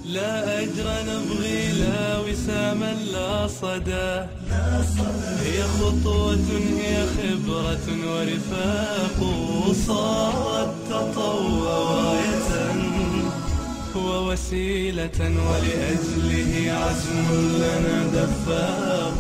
لا أجر نبغي لا وساما لا صدى هي خطوة هي خبرة ورفاق صارت تطوع راية ووسيلة ولأجله عزم لنا دفاق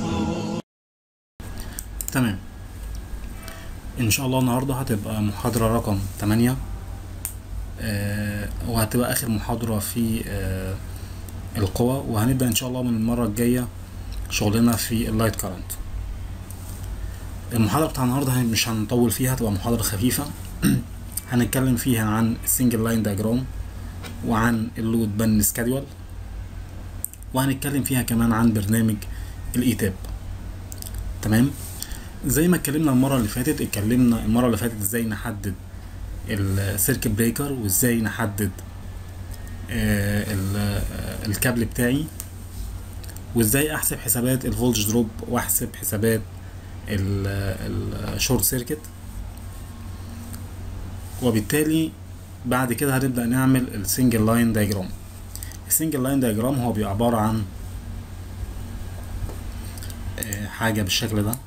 تمام ان شاء الله النهارده هتبقى محاضرة رقم 8 آه وهتبقى اخر محاضرة في آه القوى وهنبدأ ان شاء الله من المرة الجاية شغلنا في اللايت كارنت المحاضرة بتاع النهارده هن- مش هنطول فيها هتبقى محاضرة خفيفة هنتكلم فيها عن السنجل لاين دايجرام وعن اللود بان سكادول وهنتكلم فيها كمان عن برنامج الايتاب تمام زي ما اتكلمنا المره اللي فاتت اتكلمنا المره اللي فاتت ازاي نحدد السيركت بريكر وازاي نحدد آه، ال- آه، الكابل بتاعي وازاي احسب حسابات الفولج دروب واحسب حسابات الشورت سيركت وبالتالي بعد كده هنبدا نعمل السنجل لاين دايجرام السنجل لاين دايجرام هو بيبقى عباره عن آه، حاجه بالشكل ده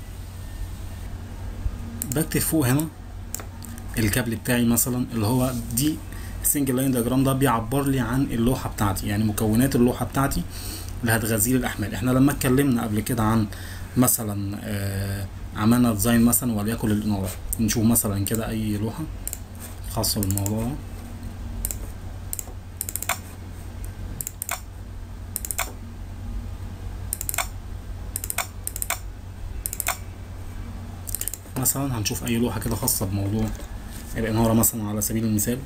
بكتب فوق هنا الكابل بتاعي مثلا اللي هو دي السنجل لاين دياجرام ده بيعبر لي عن اللوحه بتاعتي يعني مكونات اللوحه بتاعتي اللي هتغذي لي الاحمال احنا لما اتكلمنا قبل كده عن مثلا آه عملنا ديزاين مثلا وليكن الاناره نشوف مثلا كده اي لوحه خاصه بالموضوع ده مثلا هنشوف اي لوحه كده خاصه بموضوع الاناره مثلا على سبيل المثال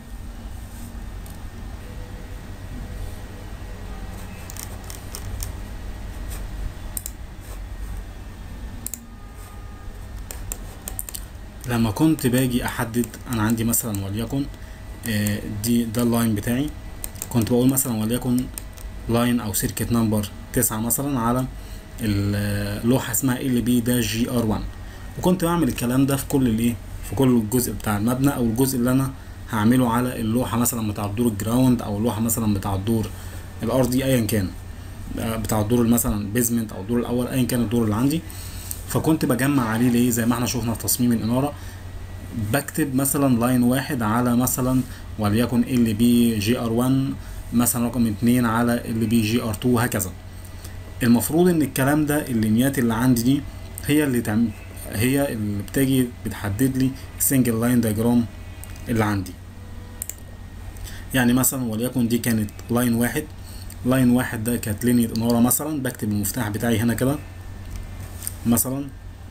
لما كنت باجي احدد انا عندي مثلا وليكن آه، دي ده اللاين بتاعي كنت بقول مثلا وليكن لاين او سيركت نمبر تسعة مثلا على اللوحة اسمها ال بي ده جي ار 1 وكنت بعمل الكلام ده في كل الايه في كل الجزء بتاع المبنى او الجزء اللي انا هعمله على اللوحة مثلا بتاع الدور الجراوند او اللوحة مثلا بتاع الدور الارضي ايا كان آه، بتاع الدور مثلا بيزمنت او الدور الاول ايا كان الدور اللي عندي فكنت بجمع عليه ليه زي ما احنا شفنا في تصميم الاناره بكتب مثلا لاين واحد على مثلا وليكن ال بي جي ار 1 مثلا رقم اتنين على ال بي جي ار 2 وهكذا المفروض ان الكلام ده اللينيات اللي عندي دي هي اللي تعمل هي اللي بتجي بتحدد لي السنجل لاين دياجرام اللي عندي يعني مثلا وليكن دي كانت لاين واحد لاين واحد ده كانت لينية انارة مثلا بكتب المفتاح بتاعي هنا كده مثلا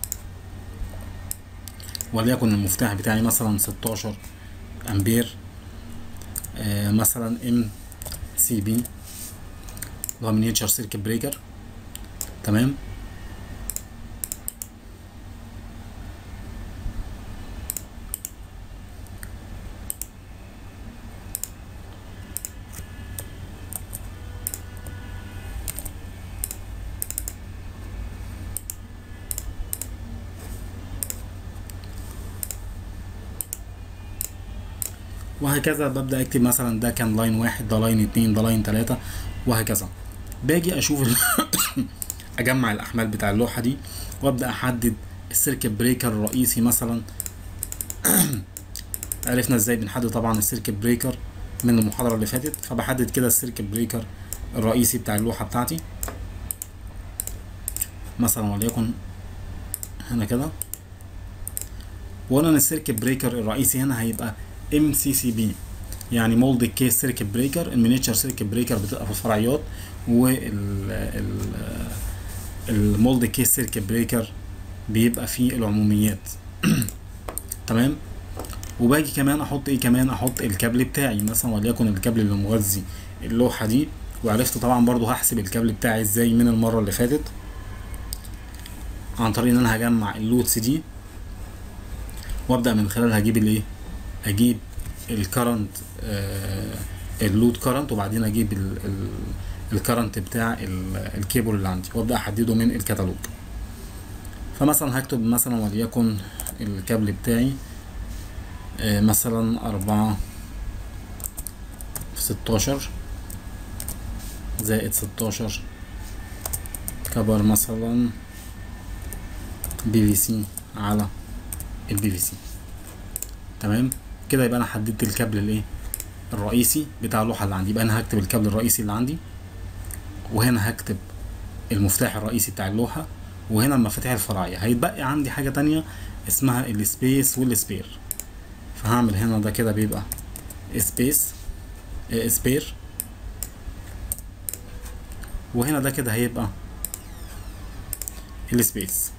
وليكن المفتاح بتاعي مثلا 16 امبير آه مثلا ام سي بي اللي هو مينيتشر سيركت بريكر تمام وهكذا ببدأ اكتب مثلا ده كان لاين واحد ده لاين اتنين ده لاين تلاتة وهكذا باجي اشوف ال- اجمع الاحمال بتاع اللوحة دي وابدأ احدد السيركت بريكر الرئيسي مثلا عرفنا ازاي بنحدد طبعا السيركت بريكر من المحاضرة اللي فاتت فبحدد كده السيركت بريكر الرئيسي بتاع اللوحة بتاعتي مثلا وليكن هنا كده وقلنا ان السيركت بريكر الرئيسي هنا هيبقى ام سي سي بي يعني مولد كيس سيركت بريكر المينيتشر سيركت بريكر بتبقى في الفرعيات وال المولد كيس سيركت بريكر بيبقى في العموميات تمام وباجي كمان احط ايه كمان احط الكابل بتاعي مثلا وليكن الكابل اللي مغذي اللوحه دي وعرفت طبعا برضو هحسب الكابل بتاعي ازاي من المره اللي فاتت عن طريق ان انا هجمع اللودس دي وابدا من خلالها اجيب الايه اجيب الكرنت اللود كرنت وبعدين اجيب الكرنت بتاع ال- الكيبل اللي عندي وابدا احدده من الكتالوج فمثلا هكتب مثلا وليكن الكابل بتاعي آه، مثلا أربعة في ستاشر زائد ستاشر كبر مثلا بي في سي على البي في سي تمام كده يبقى انا حددت الكابل الايه الرئيسي بتاع اللوحه اللي عندي يبقى انا هكتب الكابل الرئيسي اللي عندي وهنا هكتب المفتاح الرئيسي بتاع اللوحه وهنا المفاتيح الفرعيه هيتبقى عندي حاجه تانية اسمها السبيس والسبير فهعمل هنا ده كده بيبقى سبيس سبير وهنا ده كده هيبقى السبيس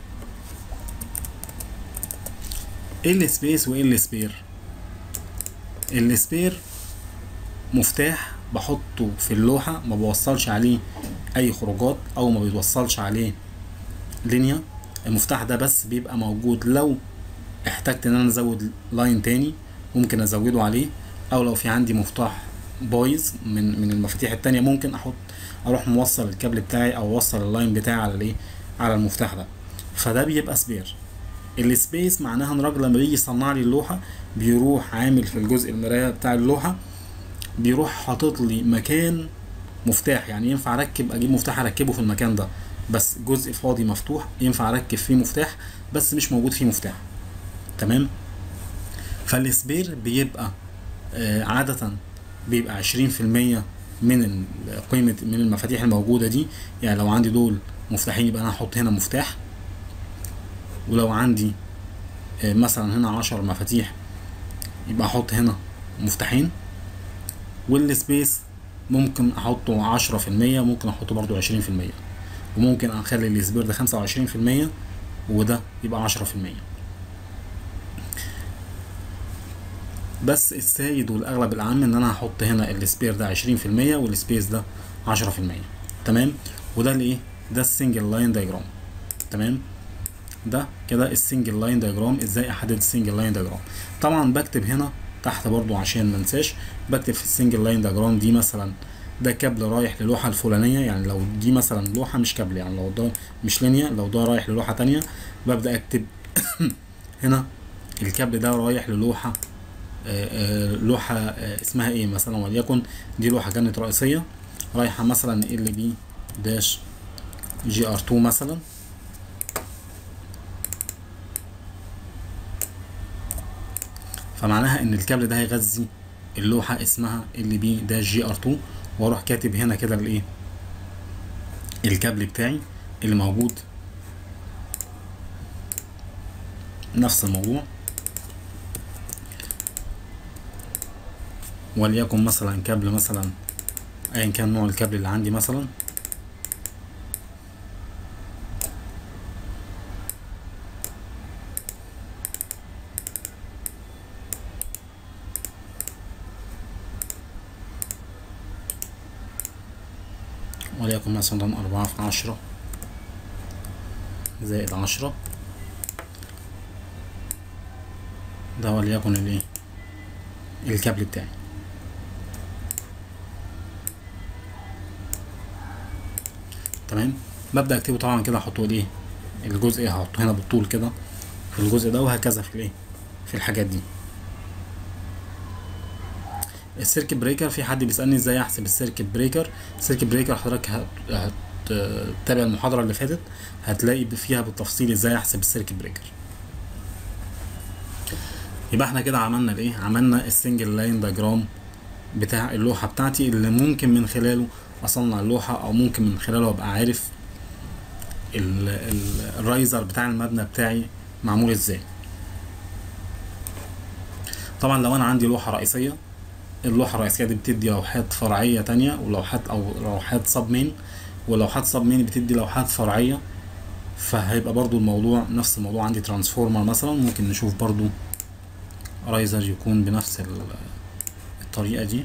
ايه السبيس وايه السبير السبير مفتاح بحطه في اللوحة ما بوصلش عليه اي خروجات او ما بيتوصلش عليه لينيا المفتاح ده بس بيبقى موجود لو احتجت ان انا ازود لاين تاني ممكن ازوده عليه او لو في عندي مفتاح بايظ من من المفاتيح التانية ممكن احط اروح موصل الكابل بتاعي او اوصل اللاين بتاعي على الايه على المفتاح ده فده بيبقى سبير السبيس معناها ان الراجل لما بيجي يصنع لي اللوحه بيروح عامل في الجزء المرايه بتاع اللوحه بيروح حاطط لي مكان مفتاح يعني ينفع اركب اجيب مفتاح اركبه في المكان ده بس جزء فاضي مفتوح ينفع اركب فيه مفتاح بس مش موجود فيه مفتاح تمام فالسبير بيبقى آه عادة بيبقى عشرين في المية من ال- قيمة من المفاتيح الموجودة دي يعني لو عندي دول مفتاحين يبقى انا هحط هنا مفتاح ولو عندي آه، مثلا هنا عشر مفاتيح يبقى احط هنا مفتاحين والسبيس ممكن احطه عشرة في المية ممكن احطه برضو عشرين في المية وممكن اخلي السبير ده خمسة وعشرين في المية وده يبقى عشرة في المية بس السائد والاغلب العام ان انا هحط هنا السبير ده عشرين في المية والسبيس ده عشرة في المية تمام وده الايه ده السنجل لاين دايجرام تمام ده كده السنجل لاين دايجرام ازاي احدد السنجل لاين دايجرام طبعا بكتب هنا تحت برضو عشان ما انساش بكتب في السنجل لاين دايجرام دي مثلا ده كابل رايح للوحة الفلانية يعني لو دي مثلا لوحة مش كابل يعني لو ده مش لينيا لو ده رايح للوحة تانية ببدأ اكتب هنا الكابل ده رايح للوحة آه، آه، لوحة آه، اسمها ايه مثلا وليكن دي لوحة كانت رئيسية رايحة مثلا ال بي داش جي ار 2 مثلا فمعناها ان الكابل ده هيغذي اللوحة اسمها ال بي داش جي ار 2 واروح كاتب هنا كده الايه الكابل بتاعي اللي موجود نفس الموضوع وليكن مثلا كابل مثلا ايا كان نوع الكابل اللي عندي مثلا وليكن مثلا أربعة في عشرة زائد عشرة ده وليكن الايه الكابل بتاعي تمام ببدأ اكتبه طبعا كده احطه الايه الجزء هحطه هنا بالطول كده في الجزء ده وهكذا في الايه في الحاجات دي السيركت بريكر في حد بيسألني ازاي احسب السيركت بريكر السيركت بريكر حضرتك هت- هتتابع المحاضرة اللي فاتت هتلاقي فيها بالتفصيل ازاي احسب السيركت بريكر يبقى احنا كده عملنا الايه عملنا السنجل لاين دايجرام بتاع اللوحة بتاعتي اللي ممكن من خلاله اصنع اللوحة او ممكن من خلاله ابقى عارف ال- ال- الرايزر بتاع المبنى بتاعي معمول ازاي طبعا لو انا عندي لوحة رئيسية اللوحة الرئيسية دي بتدي لوحات فرعية تانية ولوحات أو لوحات سب مين ولوحات سب مين بتدي لوحات فرعية فهيبقى برضو الموضوع نفس الموضوع عندي ترانسفورمر مثلا ممكن نشوف برضو رايزر يكون بنفس ال- الطريقة دي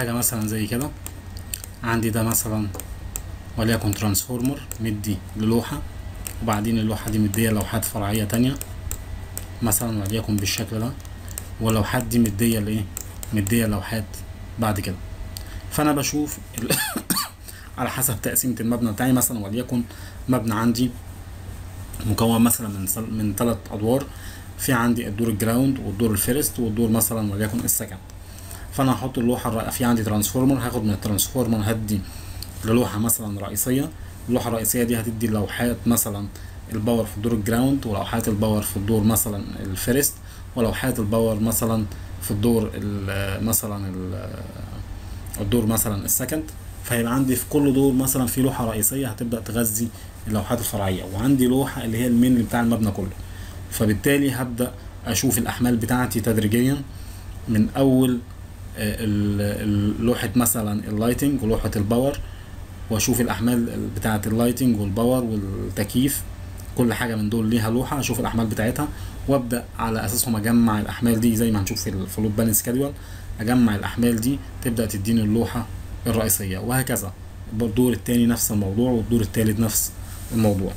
حاجة مثلا زي كده عندي ده مثلا وليكن ترانسفورمر مدي للوحة وبعدين اللوحة دي مدية لوحات فرعية تانية مثلا وليكن بالشكل ده ولوحات دي مدية لإيه مدية لوحات بعد كده فأنا بشوف ال- على حسب تقسيمة المبنى بتاعي مثلا وليكن مبنى عندي مكون مثلا من سل- من ثلاث أدوار في عندي الدور الجراوند والدور الفيرست والدور مثلا وليكن السكند فانا هحط اللوحه الر- في عندي ترانسفورمر هاخد من الترانسفورمر هدي للوحه مثلا رئيسيه اللوحه الرئيسيه دي هتدي لوحات مثلا الباور في الدور الجراوند ولوحات الباور في الدور مثلا الفيرست ولوحات الباور مثلا في الدور ال- مثلا ال- الدور مثلا السكند فهيبقى عندي في كل دور مثلا في لوحه رئيسيه هتبدا تغذي اللوحات الفرعيه وعندي لوحه اللي هي المين بتاع المبنى كله فبالتالي هبدا اشوف الاحمال بتاعتي تدريجيا من اول آه، ال- ال- لوحه مثلا اللايتنج ولوحه الباور واشوف الاحمال بتاعه اللايتنج والباور والتكييف كل حاجه من دول ليها لوحه اشوف الاحمال بتاعتها وابدا على اساسهم اجمع الاحمال دي زي ما هنشوف في الفلوت بالانس سكادول اجمع الاحمال دي تبدا تديني اللوحه الرئيسيه وهكذا الدور التاني نفس الموضوع والدور التالت نفس الموضوع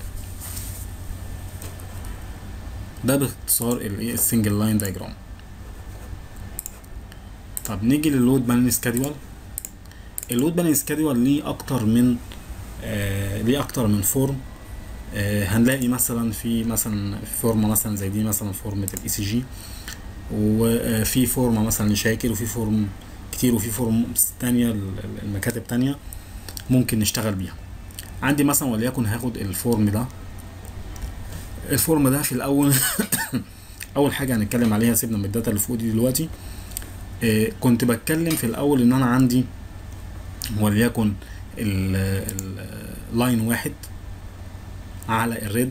ده باختصار الايه السنجل لاين دايجرام طب نيجي للود بالانس سكادول اللود بالانس سكادول ليه اكتر من آه ليه اكتر من فورم آه هنلاقي مثلا في مثلا فورمه مثلا زي دي مثلا فورمه الاي سي جي وفي فورمه مثلا لشاكر وفي فورم كتير وفي فورم تانية ال- ال- المكاتب تانية ممكن نشتغل بيها عندي مثلا وليكن هاخد الفورم ده الفورم ده في الاول اول حاجه هنتكلم عليها سيبنا من الداتا اللي فوق دي دلوقتي آه، كنت بتكلم في الاول ان انا عندي وليكن اللاين واحد على الريد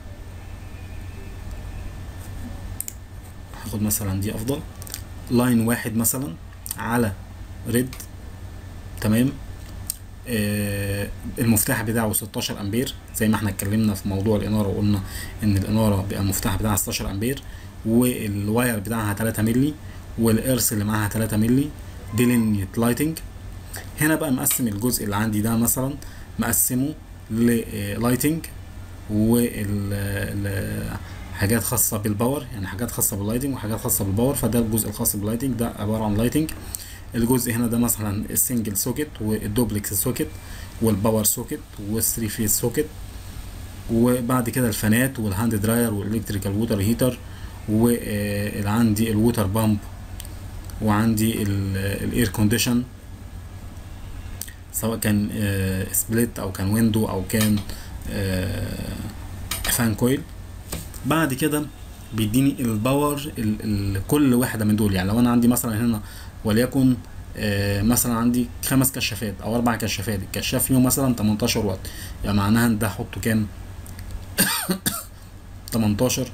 هاخد مثلا دي افضل لاين واحد مثلا على ريد تمام آه المفتاح بتاعه 16 امبير زي ما احنا اتكلمنا في موضوع الاناره وقلنا ان الاناره بيبقى المفتاح بتاعها 16 امبير والواير بتاعها 3 مللي والارس اللي معاها 3 مللي دي لينية لايتنج هنا بقى مقسم الجزء اللي عندي ده مثلا مقسمه للايتنج وحاجات خاصة بالباور يعني حاجات خاصة باللايتنج وحاجات خاصة بالباور فده الجزء الخاص باللايتنج ده عبارة عن لايتنج الجزء هنا ده مثلا السنجل سوكت والدوبلكس سوكت والباور سوكت والثري فيز سوكت وبعد كده الفانات والهاند دراير والالكتريكال ووتر هيتر وعندي الووتر بامب وعندي الاير كونديشن سواء كان سبليت او كان ويندو او كان فان كويل بعد كده بيديني الباور ال ال كل واحده من دول يعني لو انا عندي مثلا هنا وليكن آه مثلا عندي خمس كشافات او اربع كشافات الكشاف فيهم مثلا 18 واط يعني معناها ان ده احطه كام 18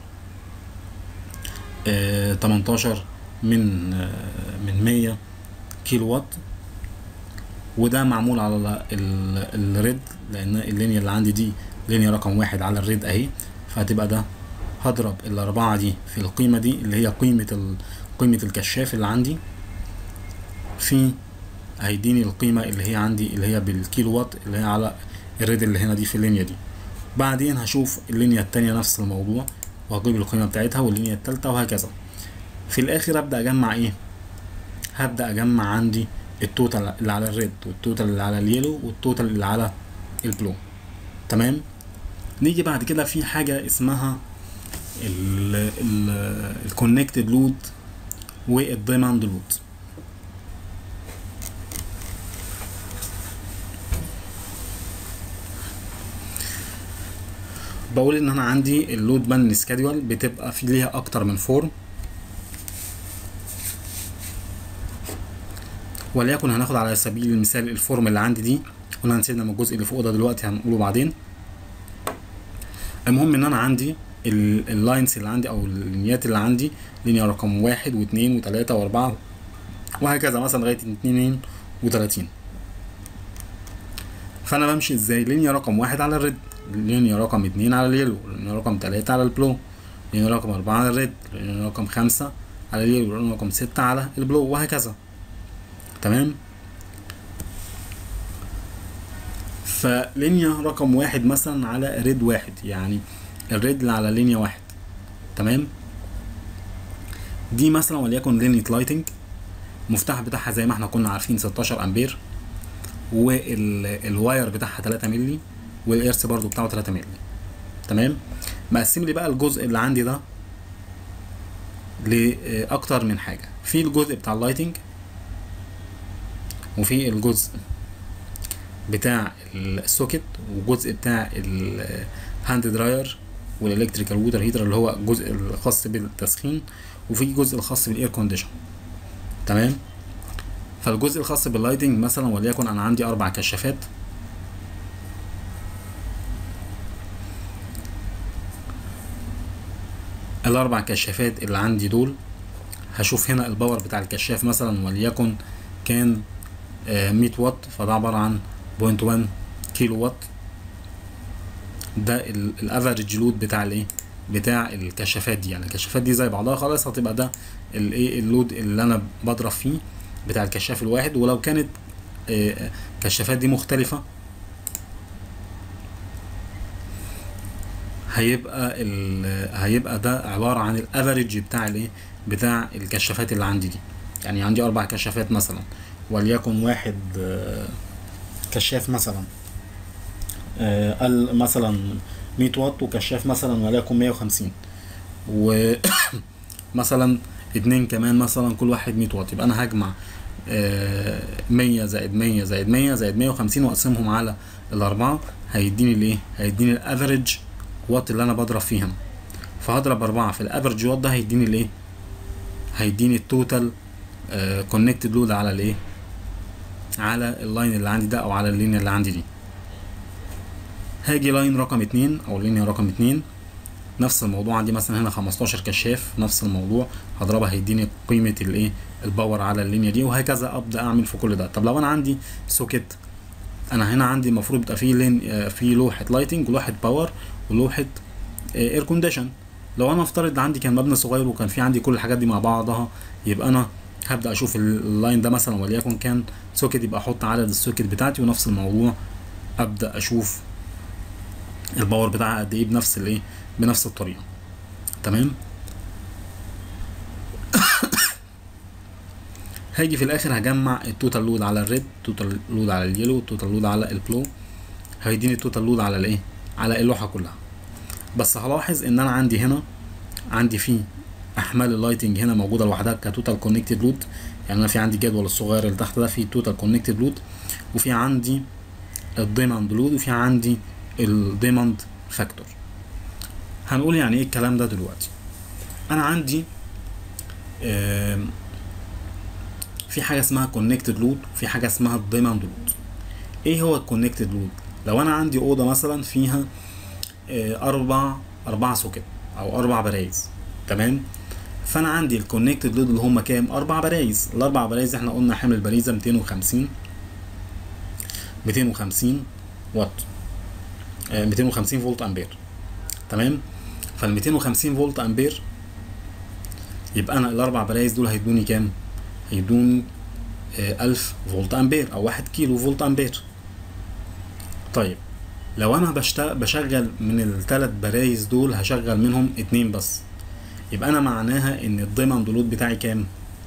آه 18 من آه من 100 كيلو وات وده معمول على الريد لان اللينيا اللي عندي دي لينيا رقم واحد على الريد اهي فهتبقى ده هضرب الاربعه دي في القيمه دي اللي هي قيمه ال... قيمه الكشاف اللي عندي في هيديني القيمه اللي هي عندي اللي هي بالكيلو وات اللي هي على الريد اللي هنا دي في اللينيا دي بعدين هشوف اللينيا التانية نفس الموضوع وهجيب القيمه بتاعتها واللينيا التالتة وهكذا في الاخر ابدا اجمع ايه هبدا اجمع عندي التوتال اللي على الريد والتوتال اللي على اليلو والتوتال اللي على البلو تمام نيجي بعد كده في حاجه اسمها الكونكتد لود والدايموند لود بقول ان انا عندي اللود بان سكادول بتبقى في ليها اكتر من فورم وليكن هناخد على سبيل المثال الفورم اللي عندي دي قلنا هنسيبنا من الجزء اللي فوق ده دلوقتي هنقوله بعدين المهم ان انا عندي اللاينز اللي عندي او اللينيات اللي عندي لينيا رقم واحد واثنين وثلاثة واربعة وهكذا مثلا لغاية اتنين وتلاتين فانا بمشي ازاي لينيا رقم واحد على الريد لينيا رقم اتنين على اليلو لينيا رقم تلاتة على البلو لينيا رقم اربعة على الريد لينيا رقم خمسة على اليلو لينيا رقم ستة على البلو وهكذا تمام فلينيا رقم واحد مثلا على ريد واحد يعني الريد اللي على لينيا واحد تمام دي مثلا وليكن لينية لايتنج المفتاح بتاعها زي ما احنا كنا عارفين 16 امبير والواير بتاعها 3 مللي والارث برضو بتاعه 3 مللي تمام مقسم لي بقى الجزء اللي عندي ده لاكتر من حاجه في الجزء بتاع اللايتنج وفي الجزء بتاع السوكت وجزء بتاع الهاند دراير والالكتريكال ووتر هيتر اللي هو الجزء الخاص بالتسخين وفي الجزء الخاص بالاير كونديشن تمام فالجزء الخاص باللايتنج مثلا وليكن انا عندي اربع كشافات الاربع كشافات اللي عندي دول هشوف هنا الباور بتاع الكشاف مثلا وليكن كان آه 100 واط فده عبارة عن 0.1 كيلو واط ده الافريج لود بتاع الايه بتاع الكشافات دي يعني الكشافات دي زي بعضها خلاص هتبقى ده الايه اللود اللي انا بضرب فيه بتاع الكشاف الواحد ولو كانت آه كشافات دي مختلفة هيبقى هيبقى ده عبارة عن الافريج بتاع الايه بتاع الكشافات اللي عندي دي يعني عندي اربع كشافات مثلا وليكن واحد آه كشاف مثلا آه قال مثلا 100 واط وكشاف مثلا وليكن 150 ومثلا اتنين كمان مثلا كل واحد 100 واط يبقى انا هجمع آه 100 زائد 100 زائد 100 زائد 150 واقسمهم على الاربعه هيديني الايه هيديني الافريج واط اللي انا بضرب فيه هنا فهضرب أربعة في الافريج واط ده هيديني الايه هيديني التوتال كونكتد لود على الايه على اللاين اللي عندي ده او على اللينيا اللي عندي دي هاجي لاين رقم اتنين او لينيا رقم اتنين نفس الموضوع عندي مثلا هنا 15 كشاف نفس الموضوع هضربها هيديني قيمة الايه الباور على اللينيا دي وهكذا ابدا اعمل في كل ده طب لو انا عندي سوكت انا هنا عندي المفروض يبقى فيه لين في لوحة لايتنج ولوحة باور ولوحة اير كونديشن لو انا افترض عندي كان مبنى صغير وكان في عندي كل الحاجات دي مع بعضها يبقى انا هبدا اشوف اللاين ده مثلا وليكن كان سوكت يبقى احط عدد السوكت بتاعتي ونفس الموضوع ابدا اشوف الباور بتاعها قد ايه بنفس الايه بنفس الطريقه تمام هاجي في الاخر هجمع التوتال لود على الريد التوتال لود على اليلو التوتال لود على البلو هيديني التوتال لود على الايه على اللوحه كلها بس هلاحظ ان انا عندي هنا عندي في احمال اللايتنج هنا موجوده لوحدها كتوتال كونكتد لود يعني انا في عندي جدول الصغير اللي تحت ده فيه توتال كونكتد لود وفي عندي الديماند لود وفي عندي الديماند فاكتور هنقول يعني ايه الكلام ده دلوقتي انا عندي في حاجه اسمها كونكتد لود وفي حاجه اسمها الديماند لود ايه هو الكونكتد لود لو انا عندي اوضه مثلا فيها اربع اربع سوكت او اربع برايز تمام فانا عندي الكونكتد لود اللي هم كام اربع برايز الاربع برايز احنا قلنا حمل البريزه 250 250 واط 250 فولت امبير تمام فال 250 فولت امبير يبقى انا الاربع برايز دول هيدوني كام هيدوني 1000 فولت امبير او 1 كيلو فولت امبير طيب لو انا بشتغل بشغل من الثلاث برايز دول هشغل منهم اتنين بس يبقى انا معناها ان الديماند لود بتاعي كام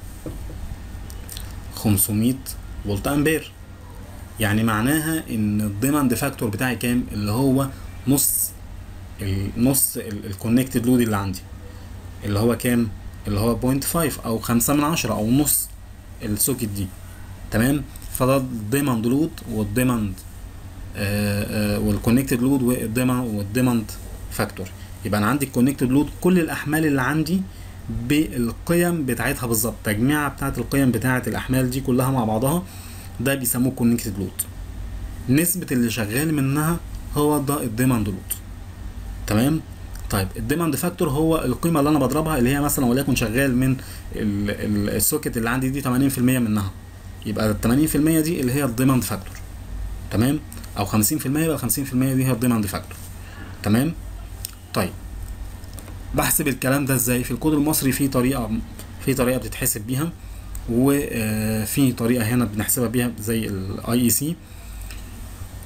500 فولت امبير يعني معناها ان الديماند فاكتور بتاعي كام اللي هو نص النص الكونكتد لود اللي عندي اللي هو كام اللي هو 0.5 او خمسة من عشرة او نص السوكت دي تمام فده الديماند لود والديماند والكونكتد لود والديماند فاكتور يبقى انا عندي الكونكتد لود كل الاحمال اللي عندي بالقيم بتاعتها بالظبط تجميعه بتاعت القيم بتاعت الاحمال دي كلها مع بعضها ده بيسموه كونكتد لود نسبة اللي شغال منها هو ده الديماند لود تمام طيب الديماند فاكتور هو القيمة اللي انا بضربها اللي هي مثلا وليكن شغال من السوكت اللي عندي دي 80% منها يبقى ال 80% دي اللي هي الديماند فاكتور تمام او 50% يبقى 50% دي هي الديماند فاكتور تمام طيب بحسب الكلام ده ازاي في الكود المصري في طريقه في طريقه بتتحسب بيها وفي طريقه هنا بنحسبها بيها زي الاي اي سي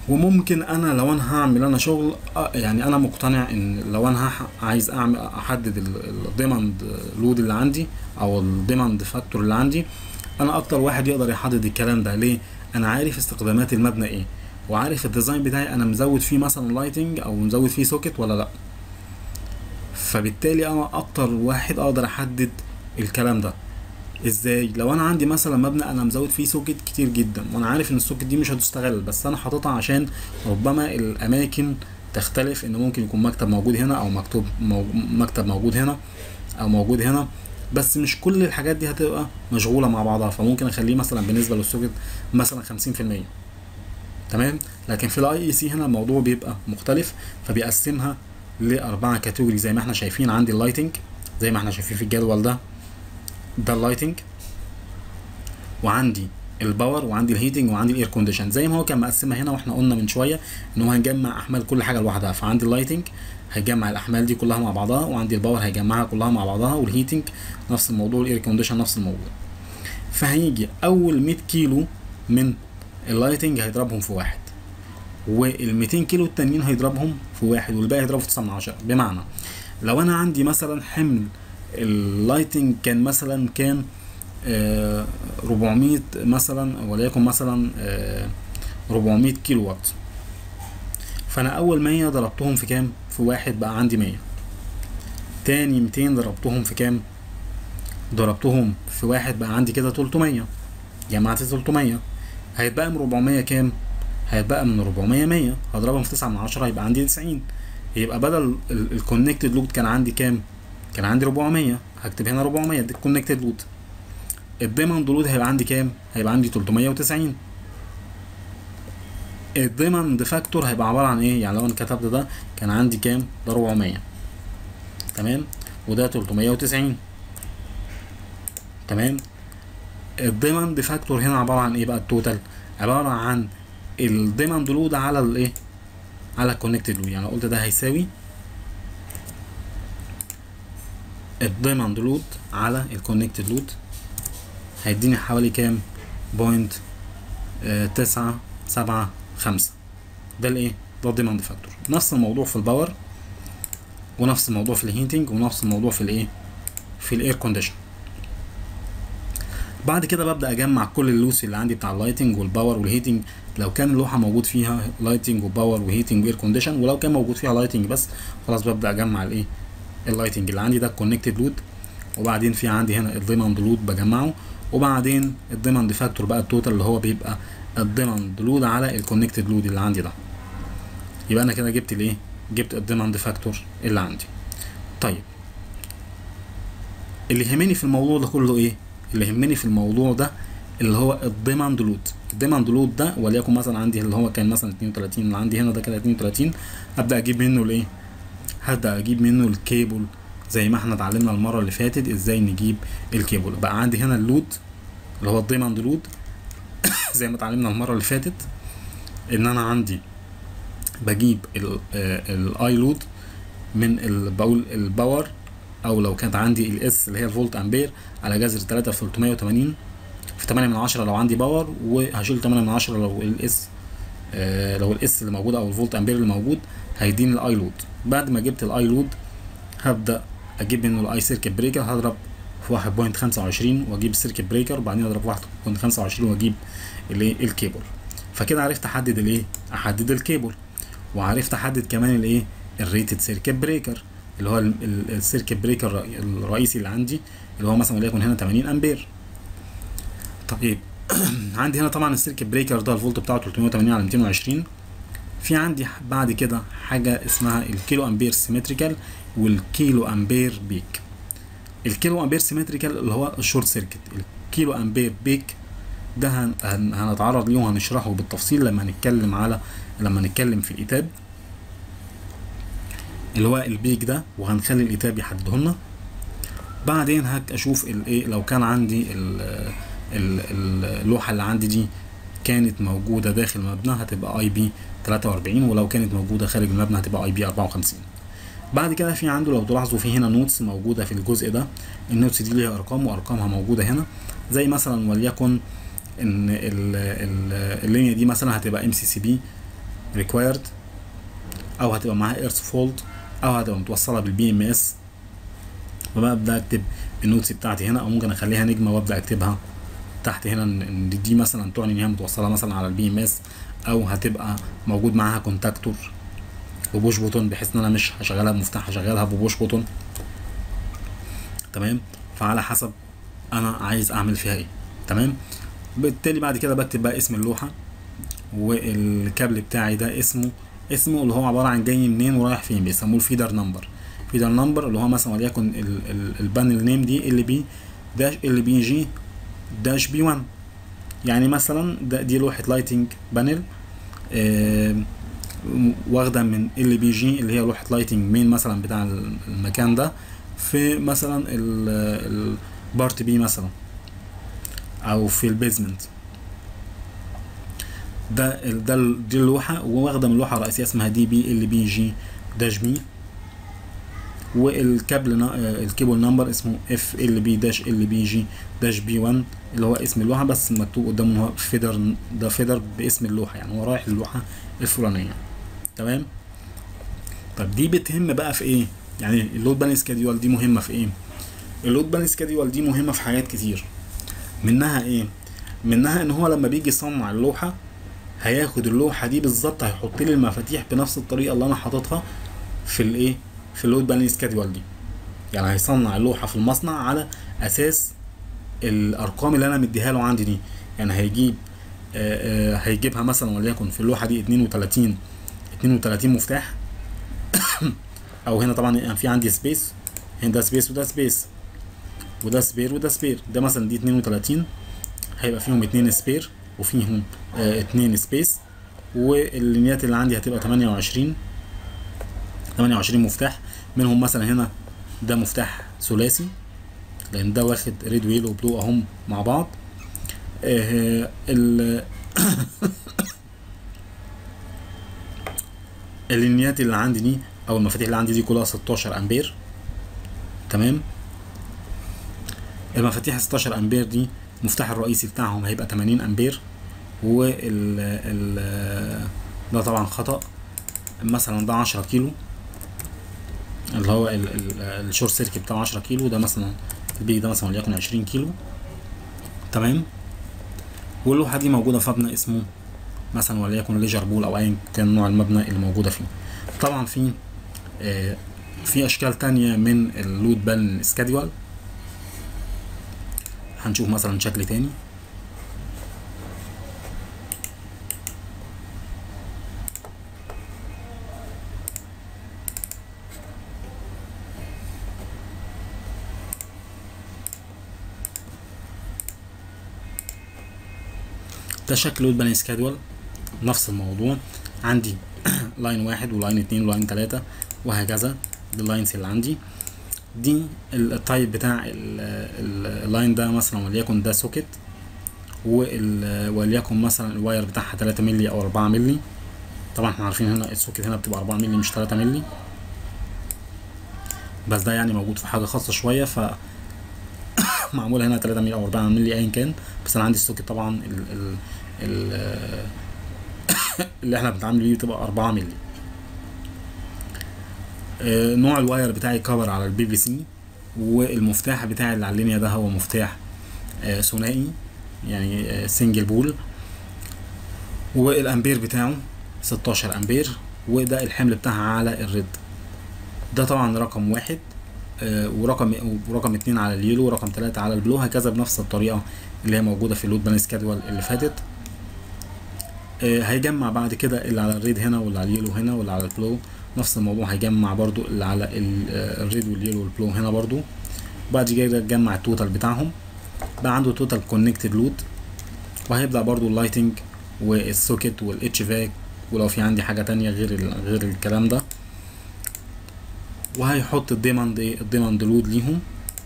وممكن انا لو انا هعمل انا شغل آه، يعني انا مقتنع ان لو انا هح- عايز اعمل احدد الديماند لود اللي عندي او الديماند فاكتور اللي عندي انا اكتر واحد يقدر يحدد الكلام ده ليه انا عارف استخدامات المبنى ايه وعارف الديزاين بتاعي انا مزود فيه مثلا لايتنج او مزود فيه سوكت ولا لا فبالتالي انا اكتر واحد اقدر احدد الكلام ده ازاي لو انا عندي مثلا مبنى انا مزود فيه سوكت كتير جدا وانا عارف ان السوكت دي مش هتستغل بس انا حاططها عشان ربما الاماكن تختلف ان ممكن يكون مكتب موجود هنا او مكتوب مو... مكتب موجود هنا او موجود هنا بس مش كل الحاجات دي هتبقى مشغوله مع بعضها فممكن اخليه مثلا بالنسبه للسوكت مثلا 50% تمام لكن في الاي اي سي هنا الموضوع بيبقى مختلف فبيقسمها لاربعه كاتيجوري زي ما احنا شايفين عندي اللايتنج زي ما احنا شايفين في الجدول ده ده اللايتنج وعندي الباور وعندي الهيتنج وعندي الاير كونديشن زي ما هو كان مقسمها هنا واحنا قلنا من شويه ان هو هنجمع احمال كل حاجه لوحدها فعندي اللايتنج هيجمع الاحمال دي كلها مع بعضها وعندي الباور هيجمعها كلها مع بعضها والهيتنج نفس الموضوع والاير كونديشن نفس الموضوع فهيجي اول 100 كيلو من اللايتنج هيضربهم في واحد وال 200 كيلو التانيين هيضربهم في واحد والباقي هيضربه في 9 من 10 بمعنى لو انا عندي مثلا حمل اللايتنج كان مثلا كان آه 400 مثلا وليكن مثلا آه 400 كيلو وات فانا اول 100 ضربتهم في كام في واحد بقى عندي 100 تاني 200 ضربتهم في كام ضربتهم في واحد بقى عندي كده 300 جمعت 300 هيتبقى من 400 كام هيتبقى من 400 100 هضربهم في 9 من 10 هيبقى عندي 90 يبقى بدل الكونكتد لود كان عندي كام كان عندي 400 هكتب هنا 400 دي الكونكتد لود الديماند لود هيبقى عندي كام هيبقى عندي 390 الديماند فاكتور هيبقى عباره عن ايه يعني لو انا كتبت ده كان عندي كام ده 400 تمام وده 390 تمام الديماند فاكتور هنا عباره عن ايه بقى التوتال عباره عن الديماند لود على الايه على الكونكتد لود يعني لو قلت ده هيساوي الديماند لود على الكونكتد لود هيديني حوالي كام بوينت آه تسعة سبعة خمسة ده الايه ده الديماند فاكتور نفس الموضوع في الباور ونفس الموضوع في الهيتنج ونفس الموضوع في الايه في الاير كونديشن بعد كده ببدا اجمع كل اللوس اللي عندي بتاع اللايتنج والباور والهيتنج لو كان اللوحه موجود فيها لايتنج وباور وهيتنج واير كونديشن ولو كان موجود فيها لايتنج بس خلاص ببدا اجمع الايه اللايتنج اللي عندي ده الكونكتد لود وبعدين في عندي هنا الديماند لود بجمعه وبعدين الديماند فاكتور بقى التوتال اللي هو بيبقى الديماند لود على الكونكتد لود اللي عندي ده يبقى انا كده جبت الايه جبت الديماند فاكتور اللي عندي طيب اللي يهمني في الموضوع ده كله ايه اللي يهمني في الموضوع ده اللي هو الديماند لود الديماند لود ده وليكن مثلا عندي اللي هو كان مثلا 32 اللي عندي هنا ده كده 32 ابدا اجيب منه الايه هبدا اجيب منه الكيبل زي ما احنا اتعلمنا المره اللي فاتت ازاي نجيب الكيبل بقى عندي هنا اللود اللي هو الديماند لود زي ما اتعلمنا المره اللي فاتت ان انا عندي بجيب الاي لود من ال- بقول الباور او لو كانت عندي الاس اللي هي الفولت امبير على جذر 3 في 380 في 8 من 10 لو عندي باور وهشيل 8 من 10 لو الاس آه لو الاس اللي موجود او الفولت امبير اللي موجود هيديني الاي لود بعد ما جبت الاي لود هبدا اجيب منه الاي سيركت بريكر هضرب في 1.25 واجيب السيركت بريكر وبعدين اضرب في 1.25 واجيب الايه الكيبل فكده عرفت احدد الايه احدد الكيبل وعرفت احدد كمان الايه الريتد سيركت بريكر اللي هو ال- ال- السيركت بريكر الرئي- الرئيسي اللي عندي اللي هو مثلا وليكن هنا 80 امبير طيب عندي هنا طبعا السيركت بريكر ده الفولت بتاعه 380 على 220 في عندي ح- بعد كده حاجه اسمها الكيلو امبير سيمتريكال والكيلو امبير بيك الكيلو امبير سيمتريكال اللي هو الشورت سيركت الكيلو امبير بيك ده هن هن هنتعرض ليه وهنشرحه بالتفصيل لما نتكلم على لما نتكلم في الايتاب اللي هو البيك ده وهنخلي الايتاب يحدده لنا بعدين هك اشوف الايه لو كان عندي ال ال ال اللوحه اللي عندي دي كانت موجوده داخل المبنى هتبقى اي بي 43 ولو كانت موجوده خارج المبنى هتبقى اي بي 54 بعد كده في عنده لو تلاحظوا في هنا نوتس موجوده في الجزء ده النوتس دي ليها ارقام وارقامها موجوده هنا زي مثلا وليكن ان ال- ال- اللينيا دي مثلا هتبقى ام سي سي بي required او هتبقى معاها ايرث فولد او هتبقى متوصله بالبي ام اس فببدا اكتب النوتس بتاعتي هنا او ممكن اخليها نجمه وابدا اكتبها تحت هنا ان إن دي مثلا تعني ان هي متوصله مثلا على البي ام اس او هتبقى موجود معاها كونتاكتور وبوش بوتون بحيث ان انا مش هشغلها بمفتاح هشغلها ببوش بوتون تمام فعلى حسب انا عايز اعمل فيها ايه تمام بالتالي بعد كده بكتب بقى اسم اللوحه والكابل بتاعي ده اسمه اسمه اللي هو عباره عن جاي منين ورايح فين بيسموه الفيدر نمبر فيدر نمبر اللي هو مثلا وليكن ال- ال- البانل نيم دي ال بي داش ال بي جي داش بي 1 يعني مثلا ده دي لوحه لايتنج بانل آه واخده من ال بي جي اللي هي لوحه لايتنج مين مثلا بتاع المكان ده في مثلا البارت بي مثلا او في البيزمنت ده ال- ده ال- دي اللوحه واخده من اللوحه الرئيسيه اسمها دي بي ال بي جي داش بي والكابل نا- آه، الكيبل نمبر اسمه اف ال بي داش ال بي جي داش بي 1 اللي هو اسم اللوحه بس مكتوب قدامه إن هو فيدر ده فيدر باسم اللوحه يعني هو رايح للوحه الفلانيه تمام طب دي بتهم بقى في ايه يعني اللود بان سكادول دي مهمه في ايه اللود بان سكادول دي مهمه في حاجات كتير منها ايه منها ان هو لما بيجي يصنع اللوحه هياخد اللوحه دي بالظبط هيحط لي المفاتيح بنفس الطريقه اللي انا حاططها في الايه في اللود بان سكادول دي يعني هيصنع اللوحه في المصنع على اساس الارقام اللي انا مديها له عندي دي يعني هيجيب آه، آه، هيجيبها مثلا وليكن في اللوحه دي 32 32 مفتاح او هنا طبعا يعني في عندي سبيس هنا ده سبيس وده سبيس وده سبير وده سبير ده مثلا دي 32 هيبقى فيهم اتنين سبير وفيهم آه اتنين سبيس واللينيات اللي عندي هتبقى 28 28 مفتاح منهم مثلا هنا ده مفتاح ثلاثي لان ده واخد ريد ويل وبلو اهم مع بعض آه ال اللينيات اللي عندي دي او المفاتيح اللي عندي دي كلها 16 امبير تمام المفاتيح 16 امبير دي المفتاح الرئيسي بتاعهم هيبقى 80 امبير وال ال ده طبعا خطأ مثلا ده 10 كيلو اللي هو ال- ال- الشورت سيركت بتاعه 10 كيلو ده مثلا البيج ده مثلا وليكن 20 كيلو تمام واللوحة دي موجودة في مبنى اسمه مثلا وليكن ليجر بول او ايا كان نوع المبنى اللي موجودة فيه طبعا في آه، في اشكال تانية من اللود بان سكادول هنشوف مثلا شكل تاني ده شكل لود بان سكادول نفس الموضوع عندي لاين واحد ولاين اتنين ولاين تلاتة وهكذا دي اللاينز اللي عندي دي ال- التايب بتاع ال- ال- اللاين ده مثلا وليكن ده سوكت وال- وليكن مثلا الواير بتاعها 3 مللي او 4 مللي طبعا احنا عارفين هنا السوكت هنا بتبقى 4 مللي مش 3 مللي بس ده يعني موجود في حاجه خاصه شويه ف معمول هنا 3 مللي او 4 مللي ايا كان بس انا عندي السوكت طبعا ال ال ال اللي احنا بنتعامل بيه بتبقى 4 مللي آه، نوع الواير بتاعي كفر على البي في سي والمفتاح بتاعي اللي على اللينيا ده هو مفتاح آه، ثنائي يعني سنجل بول والامبير بتاعه 16 امبير وده الحمل بتاعها على الريد ده طبعا رقم واحد آه، ورقم ورقم اتنين على اليلو ورقم تلاتة على البلو هكذا بنفس الطريقة اللي هي موجودة في اللود بان سكادول اللي فاتت آه، هيجمع بعد كده اللي على الريد هنا واللي على اليلو هنا واللي على البلو نفس الموضوع هيجمع برضو اللي على ال- آه، الريد واليلو والبلو هنا برضو بعد كده يجمع التوتال بتاعهم بقى عنده توتال كونكتد لود وهيبدأ برضو اللايتنج والسوكت والاتش فاك ولو في عندي حاجة تانية غير ال- غير الكلام ده وهيحط الديماند ايه الديماند لود ليهم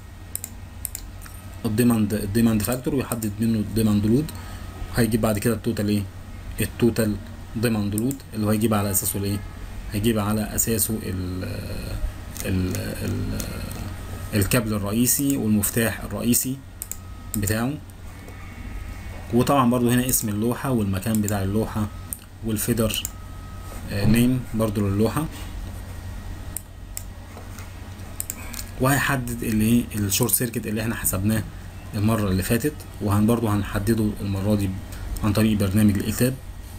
الديماند الديماند فاكتور ويحدد منه الديماند لود هيجيب بعد كده التوتال ايه التوتال ديماند لود اللي هو هيجيب على اساسه الايه هيجيب على اساسه ال ال ال الكابل الرئيسي والمفتاح الرئيسي بتاعه وطبعا برضو هنا اسم اللوحة والمكان بتاع اللوحة والفيدر نيم برضو للوحة وهيحدد اللي ايه الشورت سيركت اللي احنا حسبناه المرة اللي فاتت وهن برضو هنحدده المرة دي عن طريق برنامج الإيتاب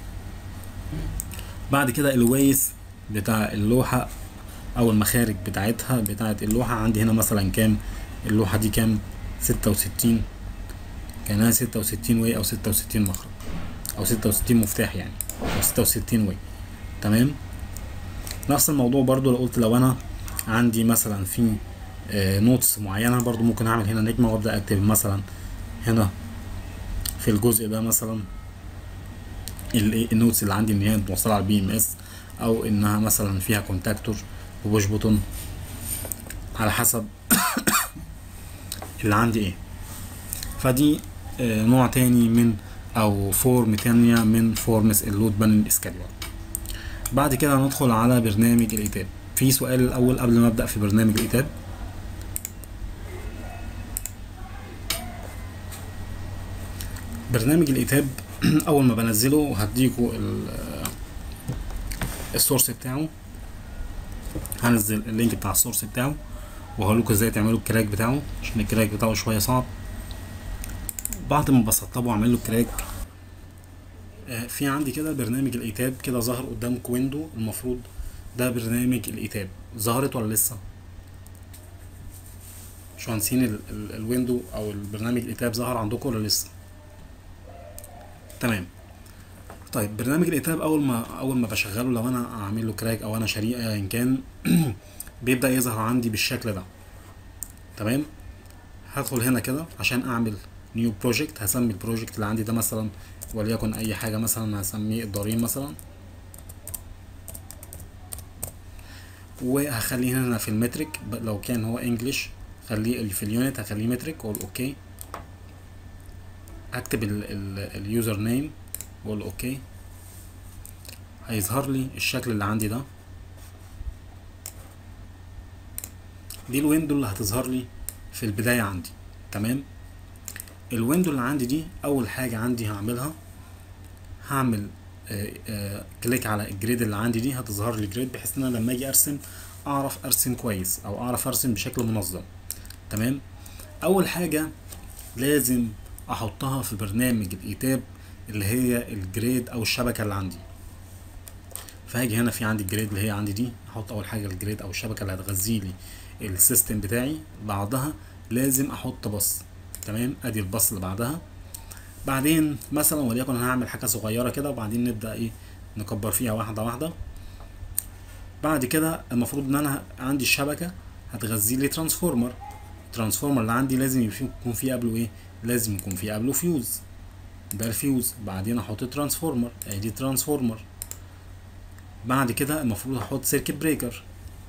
بعد كده الويس بتاع اللوحة أو المخارج بتاعتها بتاعت اللوحة عندي هنا مثلا كام اللوحة دي كام ستة وستين كانها ستة وستين واي أو ستة وستين مخرج أو ستة وستين مفتاح يعني أو ستة وستين واي تمام نفس الموضوع برضو لو قلت لو أنا عندي مثلا في آه نوتس معينة برضو ممكن أعمل هنا نجمة وأبدأ أكتب مثلا هنا في الجزء ده مثلا النوتس اللي عندي ان هي متوصله على البي ام اس او انها مثلا فيها كونتاكتور وبوش بوتون على حسب اللي عندي ايه فدي آه نوع تاني من او فورم تانية من فورمز اللود بانل اسكادول بعد كده هندخل على برنامج الايتاب في سؤال الاول قبل ما ابدا في برنامج الايتاب برنامج الايتاب اول ما بنزله هديكوا السورس بتاعه هنزل اللينك بتاع السورس بتاعه وهقول لكم ازاي تعملوا الكراك بتاعه عشان الكراك بتاعه شويه صعب بعد ما بسطبه واعمل له كراك آه في عندي كده برنامج الايتاب كده ظهر قدامكم ويندو المفروض ده برنامج الايتاب ظهرت ولا لسه مش هنسين ال ال الويندو او البرنامج الايتاب ظهر عندكم ولا لسه تمام طيب برنامج الايتاب اول ما اول ما بشغله لو انا اعمل له كراك او انا شريك ان كان بيبدا يظهر عندي بالشكل ده تمام هدخل هنا كده عشان اعمل نيو بروجكت هسمي البروجكت اللي عندي ده مثلا وليكن اي حاجه مثلا هسميه الضريم مثلا وهخليه هنا في المترك لو كان هو انجلش خليه في اليونت هخليه مترك واقول اوكي اكتب اليوزر نيم واقول اوكي هيظهر لي الشكل اللي عندي ده دي الويندو اللي هتظهر لي في البداية عندي تمام الويندو اللي عندي دي اول حاجة عندي هعملها هعمل آآ آآ كليك على الجريد اللي عندي دي هتظهر لي جريد بحيث ان انا لما اجي ارسم اعرف ارسم كويس او اعرف ارسم بشكل منظم تمام اول حاجة لازم احطها في برنامج الايتاب اللي هي الجريد او الشبكه اللي عندي فهاجي هنا في عندي الجريد اللي هي عندي دي احط اول حاجه الجريد او الشبكه اللي هتغذي لي السيستم بتاعي بعدها لازم احط بص تمام ادي البص اللي بعدها بعدين مثلا وليكن انا هعمل حاجه صغيره كده وبعدين نبدا ايه نكبر فيها واحده واحده بعد كده المفروض ان انا عندي الشبكه هتغذي لي ترانسفورمر الترانسفورمر اللي عندي لازم يكون فيه قبله ايه لازم يكون فيه قبله فيوز ده الفيوز بعدين احط ترانسفورمر ادي ترانسفورمر بعد كده المفروض احط سيركت بريكر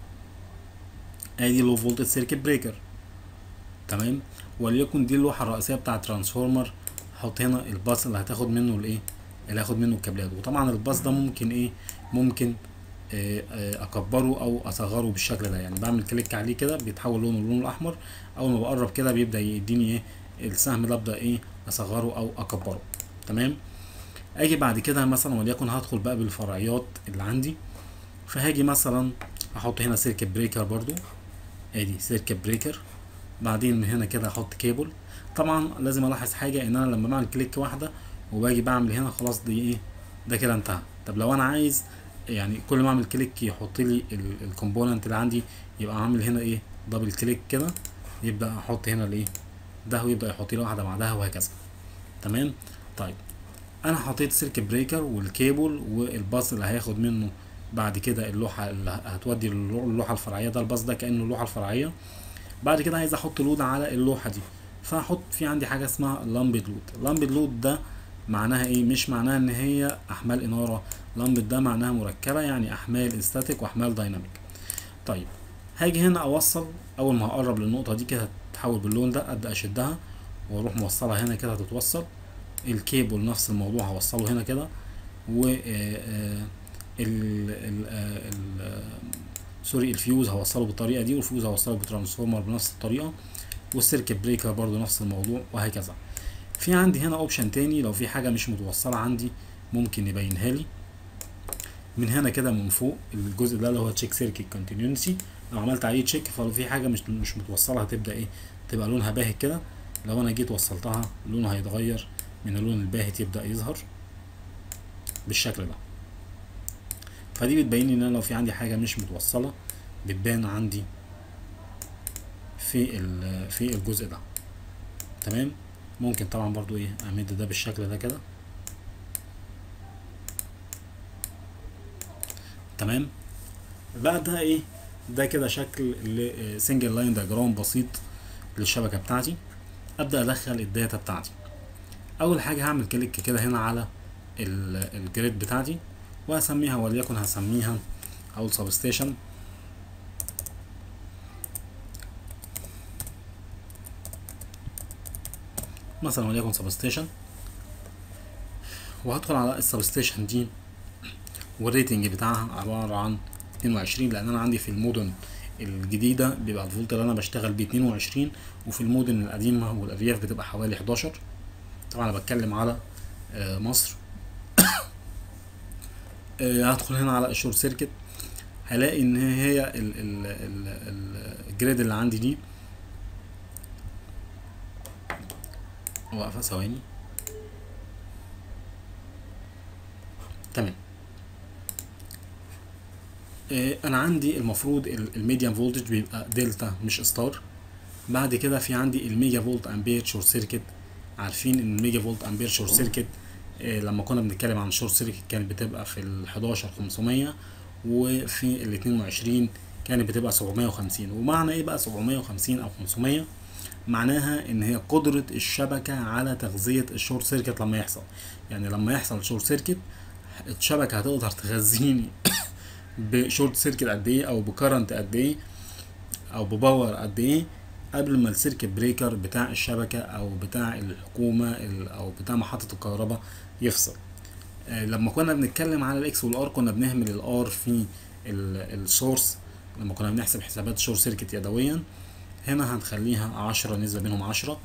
ادي لو فولتج سيركت بريكر تمام وليكن دي اللوحه الرئيسيه بتاع الترانسفورمر احط هنا الباص اللي هتاخد منه الايه اللي هاخد منه الكابلات وطبعا الباص ده ممكن ايه ممكن آه آه اكبره او اصغره بالشكل ده يعني بعمل كليك عليه كده بيتحول لونه اللون الاحمر اول ما بقرب كده بيبدا يديني ايه السهم ده ابدا ايه اصغره او اكبره تمام اجي بعد كده مثلا وليكن هدخل بقى بالفرعيات اللي عندي فهاجي مثلا احط هنا سيركت بريكر برضو ادي سيركت بريكر بعدين من هنا كده احط كيبل طبعا لازم الاحظ حاجه ان انا لما بعمل كليك واحده وباجي بعمل هنا خلاص دي ايه ده كده انتهى طب لو انا عايز يعني كل ما اعمل كليك يحط لي الكومبوننت اللي عندي يبقى عامل هنا ايه دبل كليك كده يبدا احط هنا الايه ده ويبدا يحط لي واحده بعدها وهكذا تمام طيب انا حطيت سيركت بريكر والكيبل والباص اللي هياخد منه بعد كده اللوحه اللي هتودي اللوحه الفرعيه ده الباص ده كانه اللوحه الفرعيه بعد كده عايز احط لود على اللوحه دي فهحط في عندي حاجه اسمها لامبد لود لامبد لود ده معناها ايه مش معناها ان هي احمال اناره لامبد ده معناها مركبه يعني احمال استاتيك واحمال دايناميك طيب هاجي هنا اوصل اول ما هقرب للنقطه دي كده تتحول باللون ده ابدا اشدها واروح موصلها هنا كده هتتوصل الكيبل نفس الموضوع هوصله هنا كده و ال سوري الفيوز هوصله بالطريقه دي والفيوز هوصله بترانسفورمر بنفس الطريقه والسيركت بريكر برضو نفس الموضوع وهكذا في عندي هنا اوبشن تاني لو في حاجه مش متوصله عندي ممكن يبينها لي من هنا كده من فوق الجزء ده اللي هو تشيك سيركت كونتينيوتي لو عملت عليه تشيك فلو في حاجه مش مش متوصله هتبدا ايه تبقى لونها باهت كده لو انا جيت وصلتها لونه هيتغير من اللون الباهت يبدا يظهر بالشكل ده فدي بتبين لي ان انا لو في عندي حاجه مش متوصله بتبان عندي في ال- في الجزء ده تمام ممكن طبعا برضو ايه امد ده بالشكل ده كده تمام بقى ده ايه ده كده شكل سنجل لاين دياجرام بسيط للشبكه بتاعتي ابدا ادخل الداتا بتاعتي اول حاجه هعمل كليك كده هنا على ال- الجريد بتاعتي وهسميها وليكن هسميها اول سب ستيشن مثلا وليكن سب ستيشن وهدخل على السب ستيشن دي والريتنج بتاعها عبارة عن 22 لأن أنا عندي في المدن الجديدة بيبقى الفولت اللي أنا بشتغل بيه 22 وفي المدن القديمة والأرياف بتبقى حوالي 11 طبعا أنا بتكلم على آه، مصر آه، هدخل هنا على الشورت سيركت هلاقي ان هي ال- ال- ال- ال- الجريد اللي عندي دي واقفة ثواني تمام آه، انا عندي المفروض الميديان فولتج بيبقى دلتا مش ستار بعد كده في عندي الميجا فولت امبير شورت سيركت عارفين ان الميجا فولت امبير شورت سيركت آه، لما كنا بنتكلم عن الشورت سيركت كانت بتبقى في ال 11 500 وفي ال 22 كانت بتبقى 750 ومعنى ايه بقى 750 او 500 معناها ان هي قدرة الشبكة على تغذية الشورت سيركت لما يحصل يعني لما يحصل شورت سيركت الشبكة هتقدر تغذيني بشورت سيركت قد ايه او بكرنت قد ايه او بباور قد ايه قبل ما السيركت بريكر بتاع الشبكة او بتاع الحكومة ال- او بتاع محطة الكهرباء يفصل آه، لما كنا بنتكلم على الاكس والار كنا بنهمل الار في السورس لما كنا بنحسب حسابات شورت سيركت يدويا هنا هنخليها عشرة نسبة بينهم عشرة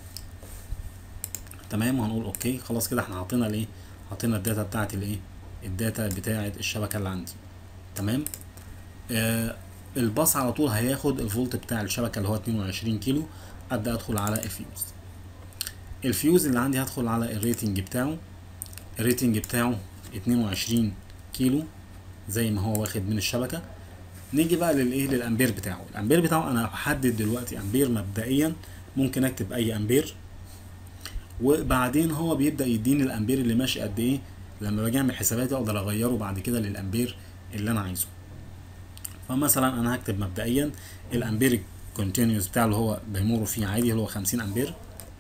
تمام وهنقول اوكي خلاص كده احنا حاطينا الايه حاطينا الداتا بتاعت الايه الداتا بتاعت الشبكة اللي عندي تمام آه الباص على طول هياخد الفولت بتاع الشبكة اللي هو 22 كيلو ابدا ادخل على الفيوز الفيوز اللي عندي هدخل على الريتنج بتاعه الريتنج بتاعه 22 كيلو زي ما هو واخد من الشبكة نيجي بقى للايه للامبير بتاعه الامبير بتاعه انا هحدد دلوقتي امبير مبدئيا ممكن اكتب اي امبير وبعدين هو بيبدا يديني الامبير اللي ماشي قد ايه لما باجي اعمل حساباتي اقدر اغيره بعد كده للامبير اللي انا عايزه فمثلا انا هكتب مبدئيا الامبير الكونتينيوس بتاعه اللي هو بيمر فيه عادي اللي هو 50 امبير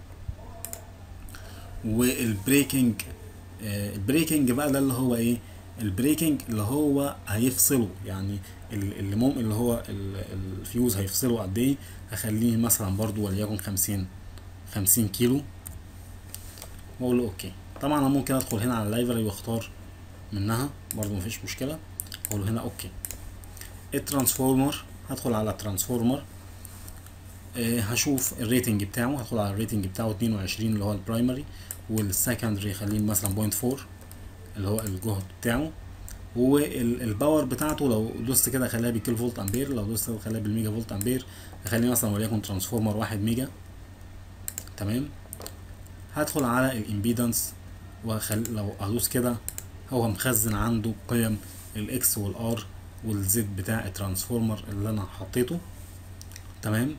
والبريكنج آه، البريكنج بقى ده اللي هو ايه البريكنج اللي هو هيفصله يعني ال- اللي مم اللي هو ال- الفيوز هيفصله قد ايه هخليه مثلا برضو وليكن 50 50 كيلو واقول له اوكي طبعا انا ممكن ادخل هنا على اللايبرري واختار منها برضو مفيش مشكله اقول له هنا اوكي الترانسفورمر هدخل على الترانسفورمر آه، هشوف الريتنج بتاعه هدخل على الريتنج بتاعه 22 اللي هو البرايمري والسكندري خليه مثلا 0.4 اللي هو الجهد بتاعه والباور بتاعته لو دوست كده اخليها بالكيلو فولت امبير لو دوست كده اخليها بالميجا فولت امبير اخليه مثلا وليكن ترانسفورمر واحد ميجا تمام هدخل على الامبيدنس وخل... لو ادوس كده هو مخزن عنده قيم الاكس والار والزد بتاع الترانسفورمر اللي انا حطيته تمام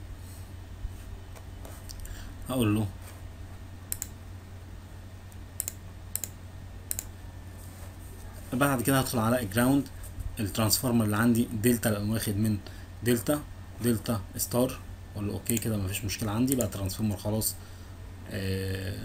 هقول له بعد كده هدخل على الجراوند الترانسفورمر اللي عندي دلتا لانه واخد من دلتا دلتا ستار اقول له اوكي كده مفيش مشكله عندي بقى الترانسفورمر خلاص آه،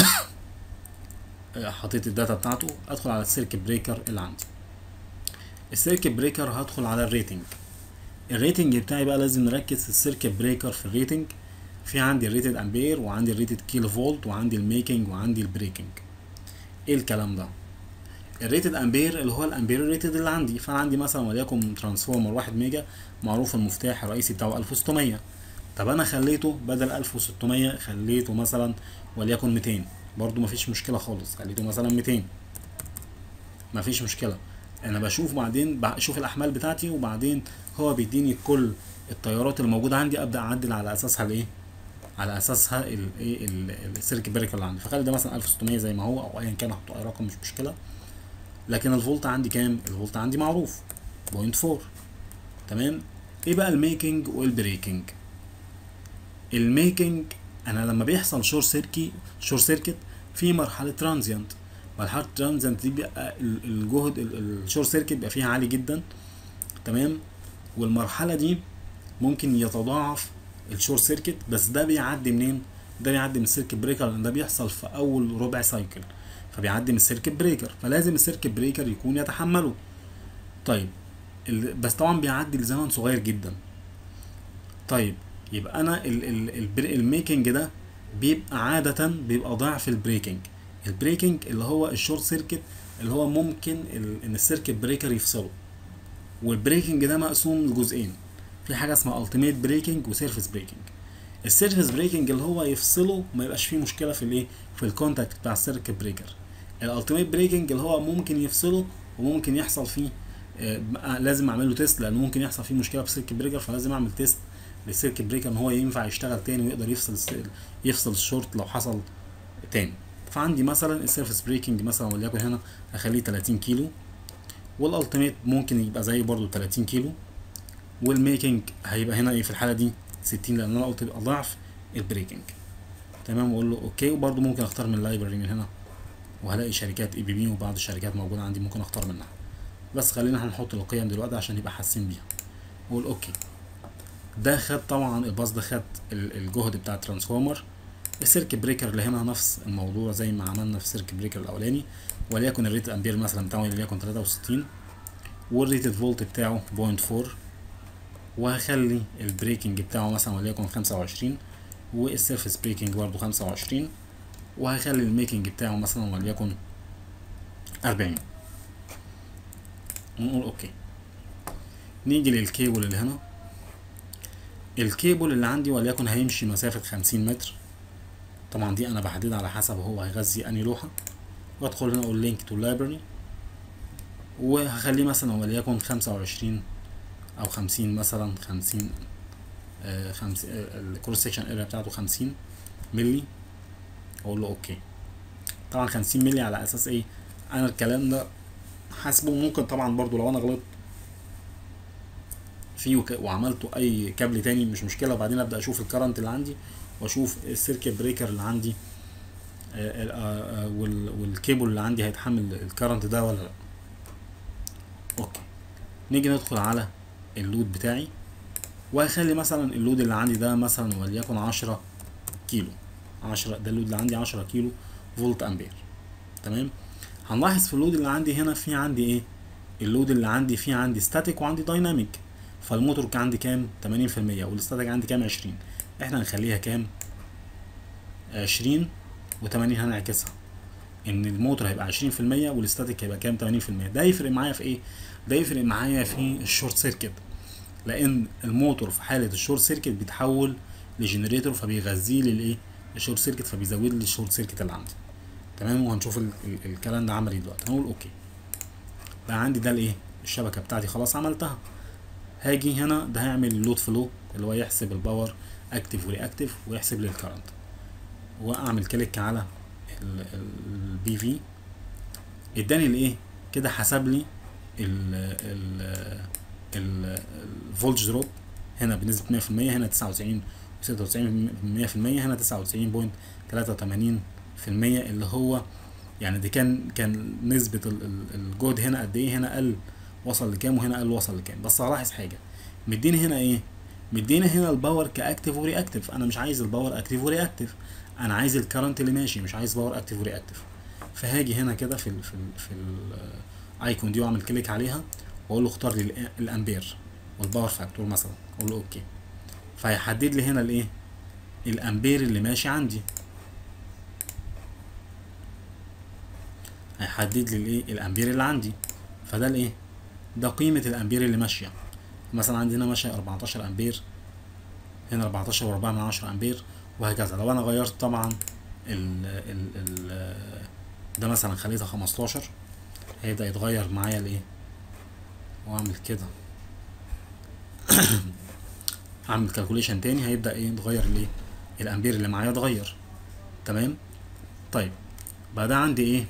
آه، حطيت الداتا بتاعته ادخل على السيركت بريكر اللي عندي السيركت بريكر هدخل على الريتنج الريتنج بتاعي بقى لازم نركز في السيركت بريكر في الريتنج في عندي الريتد امبير وعندي الريتد كيلو فولت وعندي الميكنج وعندي البريكنج ايه الكلام ده الريتد امبير اللي هو الامبير ريتد اللي عندي فانا عندي مثلا وليكن ترانسفورمر 1 ميجا معروف المفتاح الرئيسي بتاعه 1600 طب انا خليته بدل 1600 خليته مثلا وليكن 200 برضو مفيش مشكله خالص خليته مثلا 200 مفيش مشكله انا بشوف بعدين بشوف الاحمال بتاعتي وبعدين هو بيديني كل التيارات اللي موجوده عندي ابدا اعدل على اساسها الايه على اساسها الايه السيركت بريكر اللي عندي فخلي ده مثلا 1600 زي ما هو او ايا كان احط اي رقم مش مشكله لكن الفولت عندي كام الفولت عندي معروف 0.4 تمام ايه بقى الميكنج والبريكنج الميكنج انا لما بيحصل شور سيركي شور سيركت في مرحله ترانزيانت مرحله ترانزيانت دي بيبقى ال- الجهد ال- الشور سيركت بيبقى فيها عالي جدا تمام والمرحله دي ممكن يتضاعف الشور سيركت بس ده بيعدي منين ده بيعدي من السيركت بريكر لان ده بيحصل في اول ربع سايكل فبيعدي من السيركت بريكر فلازم السيركت بريكر يكون يتحمله طيب ال- بس طبعا بيعدي لزمن صغير جدا طيب يبقى انا ال ال ال الميكنج ده بيبقى عادة بيبقى ضعف البريكنج البريكنج اللي هو الشورت سيركت اللي هو ممكن ال ان السيركت بريكر يفصله والبريكنج ده مقسوم لجزئين في حاجه اسمها التيميت بريكنج وسيرفيس بريكنج السيرفيس بريكنج اللي هو يفصله ما يبقاش فيه مشكله في الايه في الكونتاكت بتاع السيركت بريكر الالتيميت بريكنج اللي هو ممكن يفصله وممكن يحصل فيه آه لازم اعمل له تيست لان ممكن يحصل فيه مشكله في السيركت بريكر فلازم اعمل تيست للسيركت بريكر ان هو ينفع يشتغل تاني ويقدر يفصل الس- يفصل الشورت لو حصل تاني فعندي مثلا السيرفيس بريكنج مثلا وليكن هنا هخليه 30 كيلو والالتيميت ممكن يبقى زي برضو 30 كيلو والميكنج هيبقى هنا ايه في الحاله دي 60 لان انا قلت يبقى ضعف البريكنج تمام واقول له اوكي وبرضو ممكن اختار من اللايبرري من هنا وهلاقي شركات اي بي بي وبعض الشركات موجوده عندي ممكن اختار منها بس خلينا هنحط القيم دلوقتي عشان يبقى حاسين بيها واقول اوكي ده خد طبعا الباص ده خد ال- الجهد بتاع الترانسفورمر السيركت بريكر اللي هنا نفس الموضوع زي ما عملنا في السيركت بريكر الاولاني وليكن الريت امبير مثلا بتاعه وليكن 63 والريتد فولت بتاعه 0.4 وهخلي البريكنج بتاعه مثلا وليكن 25 والسيرفيس بريكنج برضه 25 وهخلي الميكنج بتاعه مثلا وليكن 40 ونقول اوكي نيجي للكيبل اللي هنا الكيبل اللي عندي وليكن هيمشي مسافة 50 متر طبعا دي انا بحددها على حسب هو هيغذي انهي لوحة وادخل هنا اقول لينك تو لايبرري وهخليه مثلا وليكن 25 او 50 مثلا 50 آه 50 الكروس سكشن اريا بتاعته 50 ملي اقول له اوكي طبعا 50 ملي على اساس ايه انا الكلام ده حاسبه ممكن طبعا برضو لو انا غلطت فيه وك- وعملته اي كابل تاني مش مشكله وبعدين ابدا اشوف الكرنت اللي عندي واشوف السيركت بريكر اللي عندي آه، آه، آه، وال- والكيبل اللي عندي هيتحمل الكرنت ده ولا لا اوكي نيجي ندخل على اللود بتاعي وهخلي مثلا اللود اللي عندي ده مثلا وليكن 10 كيلو 10 ده اللود اللي عندي 10 كيلو فولت امبير تمام هنلاحظ في اللود اللي عندي هنا في عندي ايه اللود اللي عندي فيه عندي ستاتيك وعندي دايناميك فالموتور كان عندي كام 80% والستاتيك عندي كام 20 احنا هنخليها كام 20 و80 هنعكسها ان الموتور هيبقى 20% والستاتيك هيبقى كام 80% ده يفرق معايا في ايه ده يفرق معايا في الشورت سيركت لان الموتور في حاله الشورت سيركت بيتحول لجنريتور فبيغذيه للايه الشورت سيركت فبيزود لي الشورت سيركت اللي عندي تمام وهنشوف ال ال الكلام ده عملي دلوقتي هنقول اوكي بقى عندي ده الايه الشبكه بتاعتي خلاص عملتها هاجي هنا ده هيعمل اللود فلو اللي هو يحسب الباور اكتف ورياكتف ويحسب لي الكرنت واعمل كليك على البي في اداني الايه كده حسب لي ال ال الفولج دروب هنا بنسبة 100% هنا 99 و96% هنا 99.83% اللي هو يعني دي كان كان نسبة ال- ال- الجهد هنا قد ايه هنا قل وصل لكام وهنا قل وصل لكام بس هلاحظ حاجة مديني هنا ايه مديني هنا الباور كاكتف ورياكتف انا مش عايز الباور اكتف ورياكتف انا عايز الكرنت اللي ماشي مش عايز باور اكتف ورياكتف فهاجي هنا كده في ال في ال في الايكون دي واعمل كليك عليها واقول له اختار لي الأ- الامبير والباور فاكتور مثلا اقول له اوكي فهيحدد لي هنا الايه الامبير اللي ماشي عندي هيحدد لي الايه الامبير اللي عندي فده الايه ده قيمة الامبير اللي ماشية مثلا عندي هنا ماشية 14 امبير هنا 14 و4 من 10 امبير وهكذا لو انا غيرت طبعا ال ال ال ده مثلا خليتها 15 هيبدأ يتغير معايا الايه واعمل كده اعمل كالكوليشن تاني هيبدا ايه يتغير الايه الامبير اللي معايا اتغير تمام طيب بعدها عندي ايه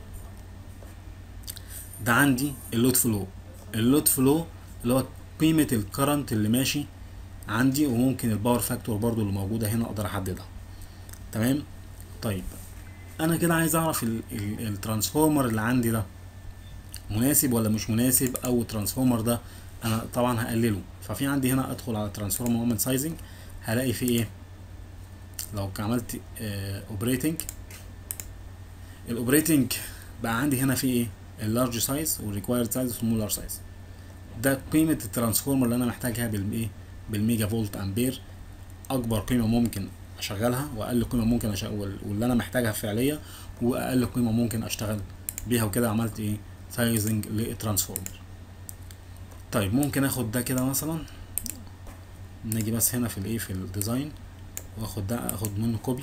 ده عندي اللود فلو اللود فلو اللي هو قيمة الكرنت اللي ماشي عندي وممكن الباور فاكتور برضو اللي موجودة هنا اقدر احددها تمام طيب انا كده عايز اعرف ال- ال- الترانسفورمر اللي عندي ده مناسب ولا مش مناسب او الترانسفورمر ده انا طبعا هقلله ففي عندي هنا ادخل على ترانسفورمر مومنت سايزنج هلاقي فيه ايه لو عملت اوبريتنج الاوبريتنج بقى عندي هنا فيه ايه اللارج سايز والريكوايرد سايز والسمولر سايز ده قيمة الترانسفورمر اللي انا محتاجها بالايه بالميجا فولت امبير اكبر قيمة ممكن اشغلها واقل قيمة ممكن اشغل واللي انا محتاجها فعليا واقل قيمة ممكن اشتغل بيها وكده عملت ايه سايزنج للترانسفورمر طيب ممكن اخد ده كده مثلا نيجي بس هنا في الايه في الديزاين واخد ده اخد منه كوبي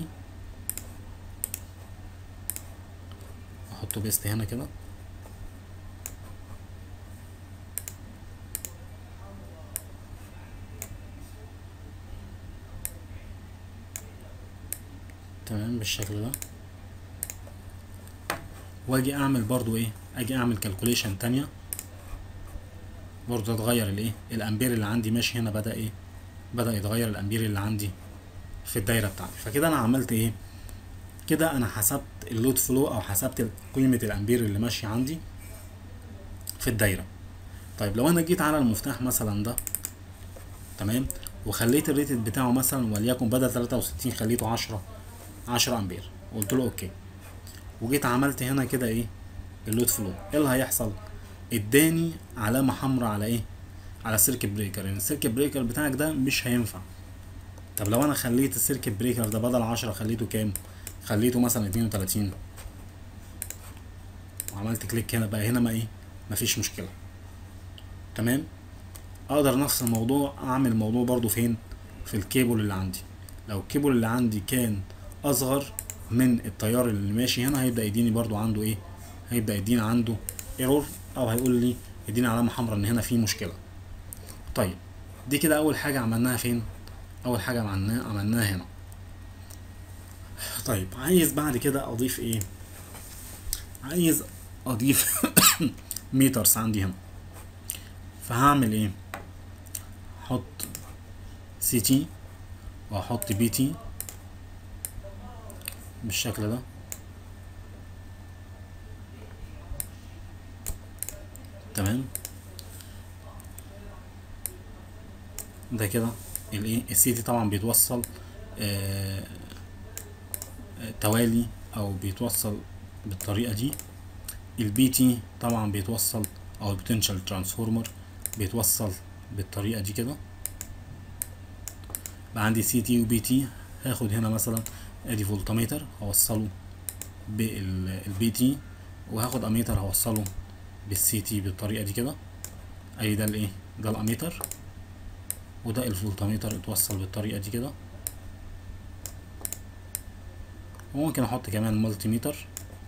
احطه بيست هنا كده تمام بالشكل ده واجي اعمل برضو ايه اجي اعمل كالكوليشن تانية برضو اتغير الايه الامبير اللي عندي ماشي هنا بدا ايه بدا يتغير الامبير اللي عندي في الدايره بتاعتي فكده انا عملت ايه كده انا حسبت اللود فلو او حسبت قيمه الامبير اللي ماشي عندي في الدايره طيب لو انا جيت على المفتاح مثلا ده تمام وخليت الريتد بتاعه مثلا وليكن بدل 63 خليته 10 10 امبير وقلت له اوكي وجيت عملت هنا كده ايه اللود فلو ايه اللي هيحصل اداني علامه حمراء على ايه على السيركت بريكر يعني السيركت بريكر بتاعك ده مش هينفع طب لو انا خليت السيركت بريكر ده بدل 10 خليته كام خليته مثلا 32 وعملت كليك هنا بقى هنا ما ايه مفيش مشكله تمام اقدر نفس الموضوع اعمل الموضوع برضو فين في الكيبل اللي عندي لو الكيبل اللي عندي كان اصغر من التيار اللي ماشي هنا هيبدا يديني برضو عنده ايه هيبدا يديني عنده ايرور او هيقول لي يديني علامه حمراء ان هنا في مشكله طيب دي كده اول حاجه عملناها فين اول حاجه عملناها عملناها هنا طيب عايز بعد كده اضيف ايه عايز اضيف ميترز عندي هنا فهعمل ايه احط سي تي واحط بي تي بالشكل ده تمام ده كده الايه السي تي طبعا بيتوصل آه آه، توالي او بيتوصل بالطريقه دي البي تي طبعا بيتوصل او البوتنشال ترانسفورمر بيتوصل بالطريقه دي كده بقى عندي سي تي وبي تي هاخد هنا مثلا ادي فولتميتر هوصله بالبي تي وهاخد اميتر هوصله بالسي تي بالطريقه دي كده اي ده الايه ده الاميتر وده الفولتميتر اتوصل بالطريقه دي كده وممكن احط كمان مالتي ميتر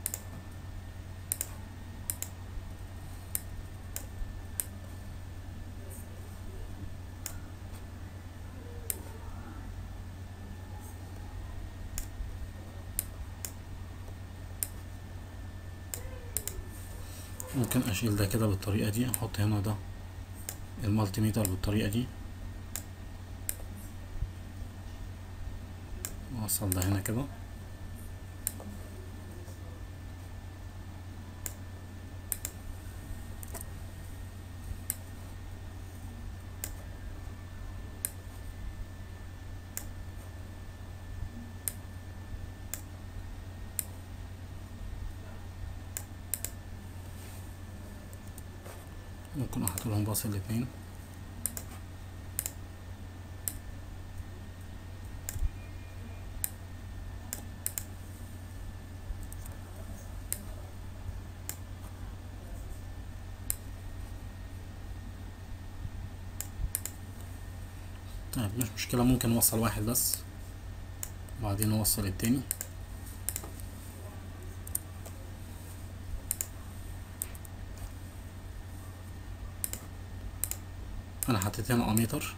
ممكن اشيل ده كده بالطريقه دي احط هنا ده المالتي ميتر بالطريقه دي اوصل ده هنا كده ممكن احط لهم باص الاتنين طيب مش مشكلة ممكن نوصل واحد بس وبعدين نوصل التاني انا حطيت هنا اميتر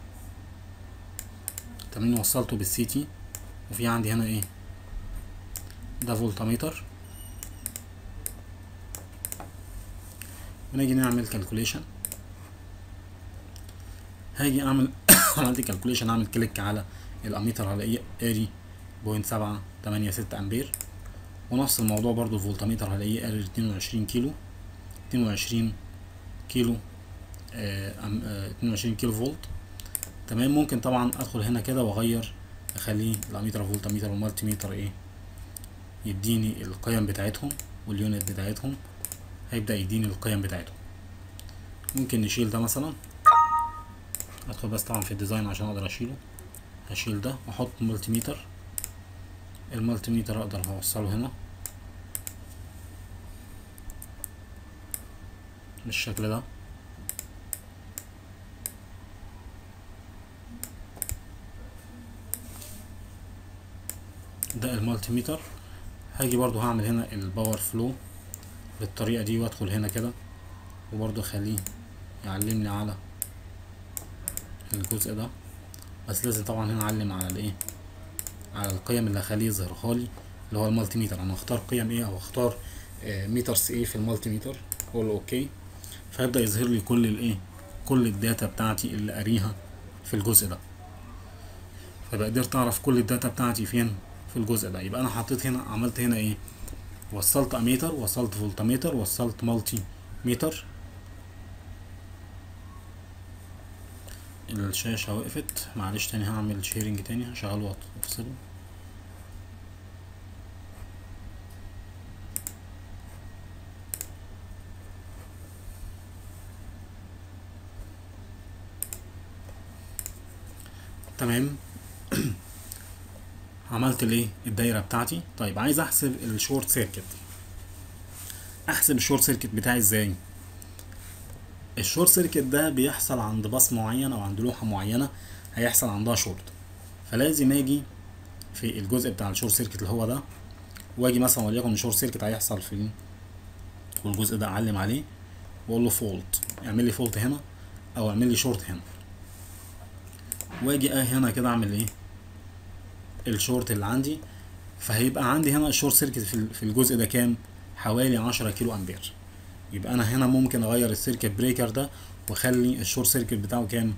تمام وصلته بالسي تي وفي عندي هنا ايه ده فولتميتر ونيجي نعمل كالكوليشن هاجي اعمل عملت كالكوليشن اعمل كليك على الاميتر على ايه اري بوينت سبعة تمانية ستة امبير ونفس الموضوع برضو الفولتميتر على ايه اري اتنين وعشرين كيلو اتنين وعشرين كيلو اتنين وعشرين كيلو فولت تمام ممكن طبعا ادخل هنا كده واغير اخليه الاميتر فولتميتر والمالتي ميتر ايه يديني القيم بتاعتهم واليونت بتاعتهم هيبدأ يديني القيم بتاعتهم ممكن نشيل ده مثلا ادخل بس طبعا في الديزاين عشان اقدر اشيله هشيل ده واحط ملتي ميتر الملتي ميتر اقدر اوصله هنا بالشكل ده ده المالتي ميتر هاجي برضو هعمل هنا الباور فلو بالطريقة دي وادخل هنا كده وبرضو اخليه يعلمني على الجزء ده بس لازم طبعا هنا اعلم على الايه على القيم اللي هخليه يظهرها لي اللي هو المالتي ميتر انا هختار قيم ايه او اختار آه ميترز ايه في المالتي ميتر اقول له اوكي فيبدا يظهر لي كل الايه كل الداتا بتاعتي اللي قاريها في الجزء ده فبقى قدرت اعرف كل الداتا بتاعتي فين في الجزء ده يبقى انا حطيت هنا عملت هنا ايه وصلت اميتر وصلت فولتميتر وصلت مالتي ميتر الشاشة وقفت معلش تاني هعمل شيرنج تاني هشغله وافصله تمام عملت الايه الدايره بتاعتي طيب عايز احسب الشورت سيركت احسب الشورت سيركت بتاعي ازاي الشورت سيركت ده بيحصل عند باص معين او عند لوحه معينه هيحصل عندها شورت فلازم اجي في الجزء بتاع الشورت سيركت اللي هو ده واجي مثلا وليكن الشورت سيركت هيحصل في والجزء ده اعلم عليه واقول له فولت اعمل لي فولت هنا او اعمل لي شورت هنا واجي اه هنا كده اعمل ايه الشورت اللي عندي فهيبقى عندي هنا الشورت سيركت في الجزء ده كام حوالي عشرة كيلو امبير يبقى انا هنا ممكن اغير السيركت بريكر ده واخلي الشورت سيركت بتاعه كام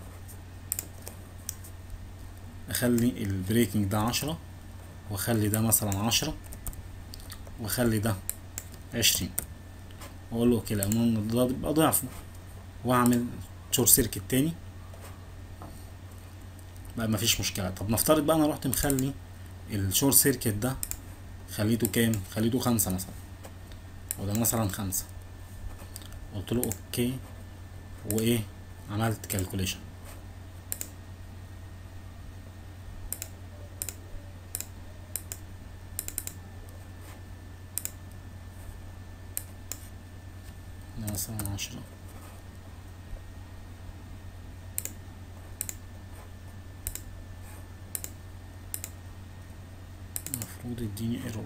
اخلي البريكنج ده عشرة واخلي ده مثلا عشرة واخلي ده عشرين واقول له اوكي لان ده بيبقى ضعفه واعمل شورت سيركت تاني بقى مفيش مشكله طب نفترض بقى انا رحت مخلي الشورت سيركت ده خليته كام خليته خمسة مثلا وده مثلا خمسة قلت له اوكي وايه عملت كالكوليشن ده مثلا عشرة المفروض يديني ايرور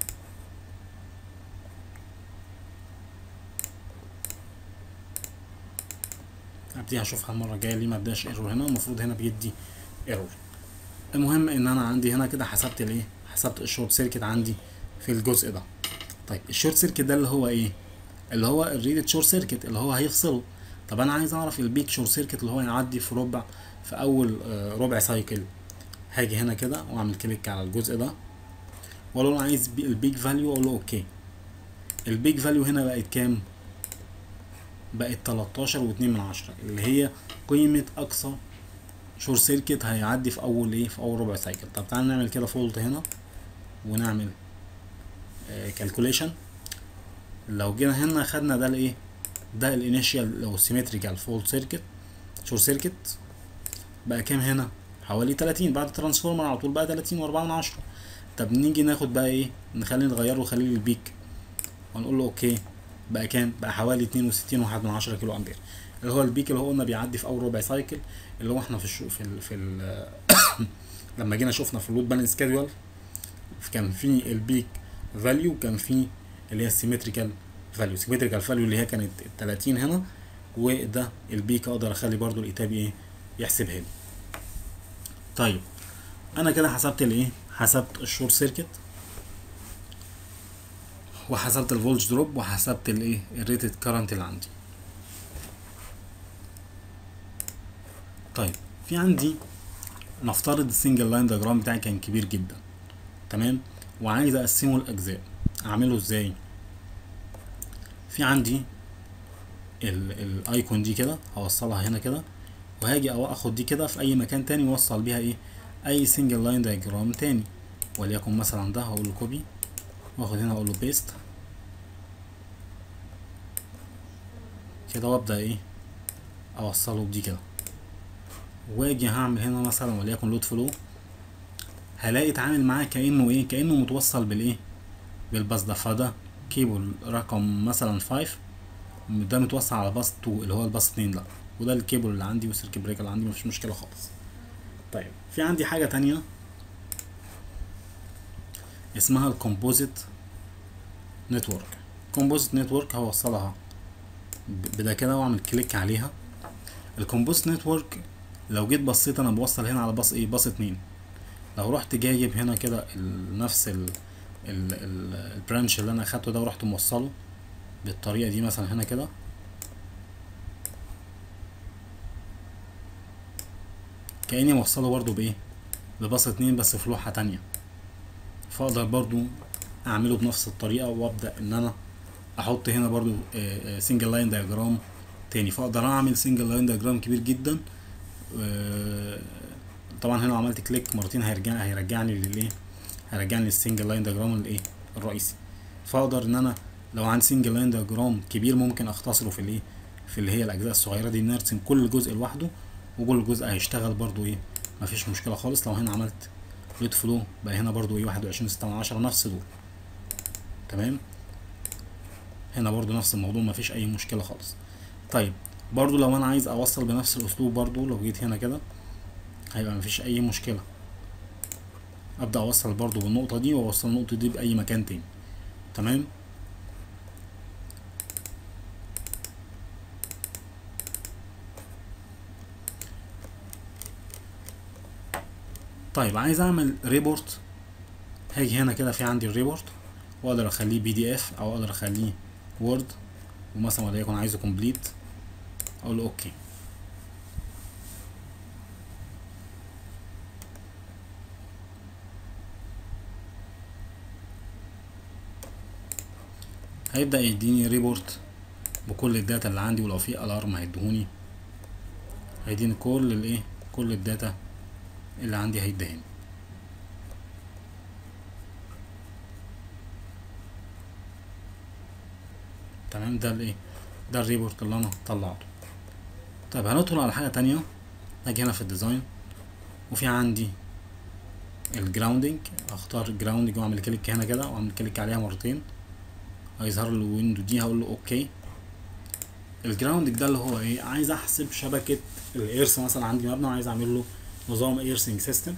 ابتدي اشوفها المره الجايه ليه ما اداش ايرور هنا المفروض هنا بيدي ايرور المهم ان انا عندي هنا كده حسبت الايه حسبت الشورت سيركت عندي في الجزء ده طيب الشورت سيركت ده اللي هو ايه اللي هو الريدد شورت سيركت اللي هو هيفصله طب انا عايز اعرف البيك شورت سيركت اللي هو يعدي في ربع في اول آه ربع سايكل هاجي هنا كده واعمل كليك على الجزء ده واقول له انا عايز البيج فاليو اقول له اوكي البيج فاليو هنا بقت كام بقت 13 واتنين من عشرة اللي هي قيمة أقصى شور سيركت هيعدي في أول إيه في أول ربع سايكل طب تعالى نعمل كده فولت هنا ونعمل كالكوليشن لو جينا هنا خدنا ده الإيه ده الانيشيال لو سيمتريكال فولت سيركت شور سيركت بقى كام هنا حوالي 30 بعد الترانسفورمر على طول بقى 30 وأربعة من عشرة طب نيجي ناخد بقى ايه نخليه نغيره ونخليه للبيك ونقول له اوكي بقى كام بقى حوالي اتنين وستين واحد من عشرة كيلو امبير اللي هو البيك اللي هو قلنا بيعدي في اول ربع سايكل اللي هو احنا في الشو في ال في ال لما جينا شفنا في اللود بالانس سكادول كان في البيك فاليو كان في اللي هي السيمتريكال فاليو سيمتريكال فاليو اللي هي كانت ال 30 هنا وده البيك اقدر اخلي برضو الايتاب ايه يحسبها لي طيب انا كده حسبت الايه حسبت الشورت سيركت وحسبت الفولج دروب وحسبت الايه الريتد كارنت اللي عندي طيب في عندي نفترض السنجل لاين دياجرام بتاعي كان كبير جدا تمام وعايز اقسمه لاجزاء اعمله ازاي في عندي ال- الايكون دي كده هوصلها هنا كده وهاجي او اخد دي كده في اي مكان تاني واوصل بيها ايه اي سنجل لاين دياجرام تاني وليكن مثلا ده هقول له كوبي واخد هنا اقول له بيست كده وابدا ايه اوصله بدي كده واجي هعمل هنا مثلا وليكن لود فلو هلاقي اتعامل معاه كانه ايه كانه متوصل بالايه بالباص ده فده كيبل رقم مثلا 5 ده متوصل على باص 2 اللي هو الباص 2 لا وده الكيبل اللي عندي والسيركت بريكر اللي عندي مفيش مشكله خالص طيب في عندي حاجه تانية اسمها الكومبوزيت نتورك كومبوزيت نتورك هوصلها ب- بده كده واعمل كليك عليها الكومبوزيت نتورك لو جيت بصيت انا بوصل هنا على باص ايه باص اتنين لو رحت جايب هنا كده ال- نفس ال ال ال البرانش اللي انا اخدته ده ورحت موصله بالطريقه دي مثلا هنا كده كاني موصله برضو بايه بباص اتنين بس في لوحه تانية فاقدر برضو اعمله بنفس الطريقه وابدا ان انا احط هنا برضو سنجل لاين دياجرام تاني فاقدر اعمل سنجل لاين دياجرام كبير جدا آه، طبعا هنا عملت كليك مرتين هيرجع هيرجعني للايه هيرجعني للسنجل لاين دياجرام الايه الرئيسي فاقدر ان انا لو عندي سنجل لاين دياجرام كبير ممكن اختصره في الايه في اللي هي الاجزاء الصغيره دي نرسم كل جزء لوحده وكل جزء هيشتغل برضو ايه مفيش مشكله خالص لو هنا عملت لود فلو بقى هنا برضو ايه واحد وعشرين ستة من عشرة نفس دول تمام هنا برضو نفس الموضوع مفيش اي مشكله خالص طيب برضو لو انا عايز اوصل بنفس الاسلوب برضو لو جيت هنا كده هيبقى مفيش اي مشكله ابدا اوصل برضو بالنقطه دي واوصل النقطه دي باي مكان تاني تمام طيب عايز اعمل ريبورت هاجي هنا كده في عندي الريبورت واقدر اخليه بي دي اف او اقدر اخليه وورد ومثلا وليكن عايزه كومبليت اقول له اوكي هيبدأ يديني ريبورت بكل الداتا اللي عندي ولو في الارم هيديهوني هيديني كل الايه كل الداتا اللي عندي هيدهني تمام ده الايه ده الريبورت اللي انا طلعته طيب هندخل على حاجه تانية اجي هنا في الديزاين وفي عندي الجراوندنج اختار الجراوندنج واعمل كليك هنا كده واعمل كليك عليها مرتين هيظهر له الويندو دي هقول له اوكي الجراوندنج ده اللي هو ايه عايز احسب شبكه الايرث مثلا عندي مبنى وعايز اعمل له نظام ايرثنج سيستم